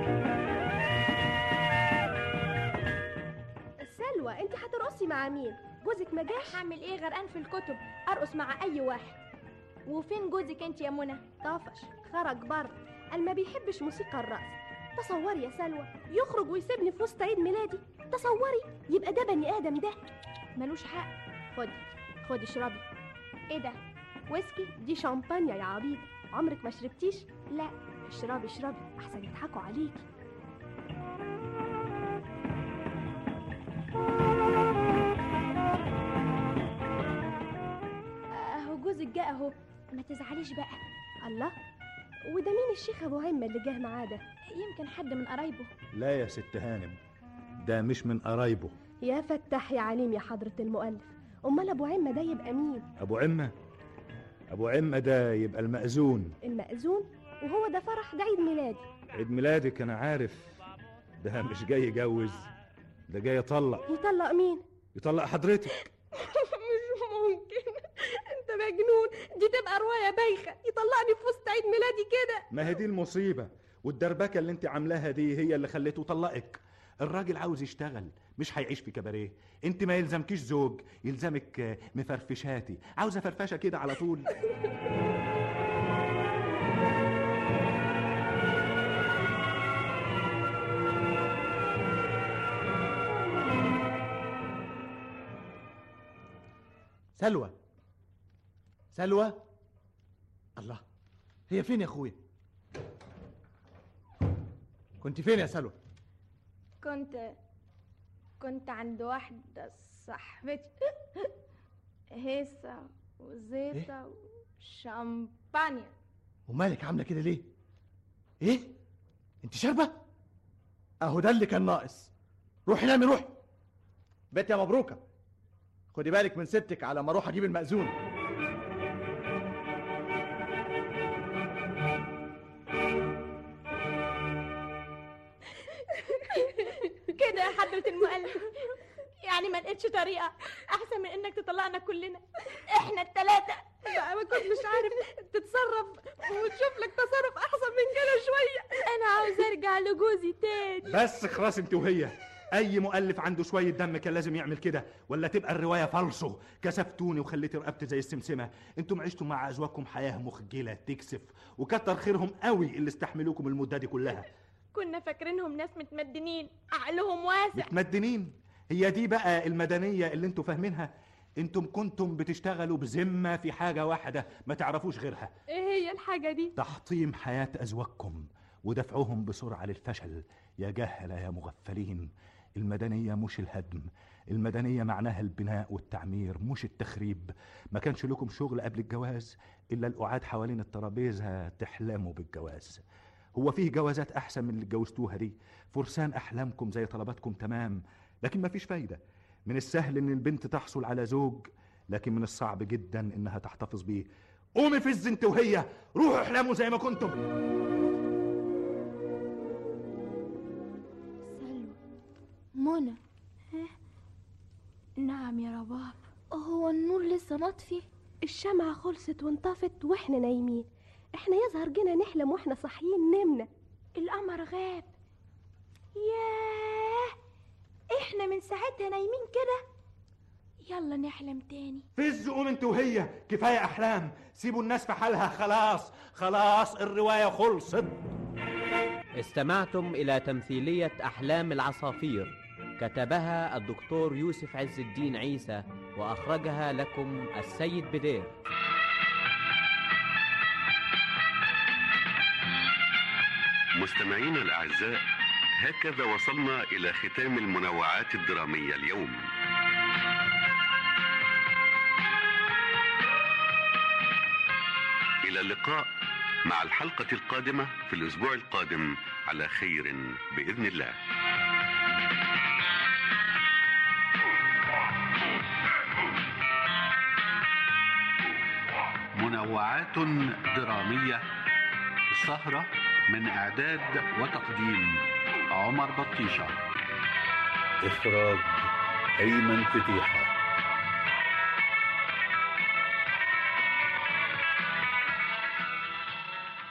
S21: سلوى انت هترقصي مع مين جوزك ما جاش
S20: هعمل ايه غرقان في الكتب ارقص مع اي واحد وفين جوزك انت يا منى
S21: طافش خرج بره قال ما بيحبش موسيقى الرقص تصوري يا سلوى يخرج ويسيبني في وسط عيد ميلادي تصوري يبقى ده بني ادم ده
S20: ملوش حق
S21: خدي خدي اشربي
S20: ايه ده ويسكي
S21: دي شامبانيا يا عبيط عمرك ما شربتيش لا اشربي اشربي احسن يضحكوا عليكي
S20: اهو جوزك جه اهو ما تزعليش بقى
S21: الله وده مين الشيخ ابو عمه اللي جه معاه ده
S20: يمكن حد من قرايبه
S6: لا يا ست هانم ده مش من قرايبه
S21: يا فتاح يا عليم يا حضره المؤلف امال ابو عمه ده يبقى مين
S6: ابو عمه ابو عمه ده يبقى المأذون
S21: المأذون وهو ده فرح ده عيد ميلادي
S6: عيد ميلادك انا عارف ده مش جاي يجوز ده جاي يطلق
S21: يطلق مين
S6: يطلق حضرتك
S21: مش ممكن انت مجنون دي تبقى روايه بايخه يطلقني في وسط عيد ميلادي كده
S6: ما هي دي المصيبه والدربكه اللي انت عاملاها دي هي اللي خليته يطلقك الراجل عاوز يشتغل مش هيعيش في كباريه انت ما يلزمكيش زوج يلزمك آه، مفرفشاتي عاوزه فرفشه كده على طول
S22: سلوى سلوى الله هي فين يا اخويا كنت فين يا سلوى
S20: كنت كنت عند واحدة صاحبتي هيصة وزيطة وشامبانيا
S22: ومالك عامله كده ليه ايه انت شاربه اهو ده اللي كان ناقص روحي نامي روحي بيت يا مبروكه خدي بالك من ستك على ما اروح اجيب المأذون
S20: كده يا حضرة المؤلف يعني ما لقيتش طريقة أحسن من إنك تطلقنا كلنا إحنا التلاتة
S21: بقى ما كنت مش عارف تتصرف وتشوف لك تصرف احسن من كده شويه
S20: أنا عاوز أرجع لجوزي تاني
S6: بس خلاص انت وهي اي مؤلف عنده شويه دم كان لازم يعمل كده ولا تبقى الروايه فالصو كسفتوني وخليتي رقبتي زي السمسمه انتم عشتوا مع ازواجكم حياه مخجله تكسف وكتر خيرهم قوي اللي استحملوكم المده دي كلها
S20: كنا فاكرينهم ناس متمدنين عقلهم واسع
S6: متمدنين هي دي بقى المدنيه اللي انتم فاهمينها انتم كنتم بتشتغلوا بذمه في حاجه واحده ما تعرفوش غيرها
S21: ايه هي الحاجه دي
S6: تحطيم حياة أزواجكم ودفعهم بسرعة للفشل يا جهلة يا مغفلين المدنية مش الهدم المدنية معناها البناء والتعمير مش التخريب ما كانش لكم شغل قبل الجواز إلا القعاد حوالين الترابيزة تحلموا بالجواز هو فيه جوازات أحسن من اللي اتجوزتوها دي فرسان أحلامكم زي طلباتكم تمام لكن مفيش فايدة من السهل إن البنت تحصل على زوج لكن من الصعب جدا إنها تحتفظ بيه قومي في الزنت وهي روحوا احلموا زي ما كنتم
S20: سلوى منى نعم يا رباب
S21: هو النور لسه مطفي الشمعة خلصت وانطفت واحنا نايمين احنا يظهر جينا نحلم واحنا صاحيين نمنا
S20: القمر غاب ياه احنا من ساعتها نايمين كده يلا نحلم تاني
S6: فز قوم انت وهي كفايه احلام سيبوا الناس في حالها خلاص خلاص الروايه خلصت
S18: استمعتم إلى تمثيلية أحلام العصافير كتبها الدكتور يوسف عز الدين عيسى وأخرجها لكم السيد بدير
S8: مستمعينا الأعزاء هكذا وصلنا إلى ختام المنوعات الدرامية اليوم إلى اللقاء مع الحلقة القادمة في الأسبوع القادم على خير بإذن الله منوعات درامية السهرة من إعداد وتقديم عمر بطيشة إخراج أيمن فتيحة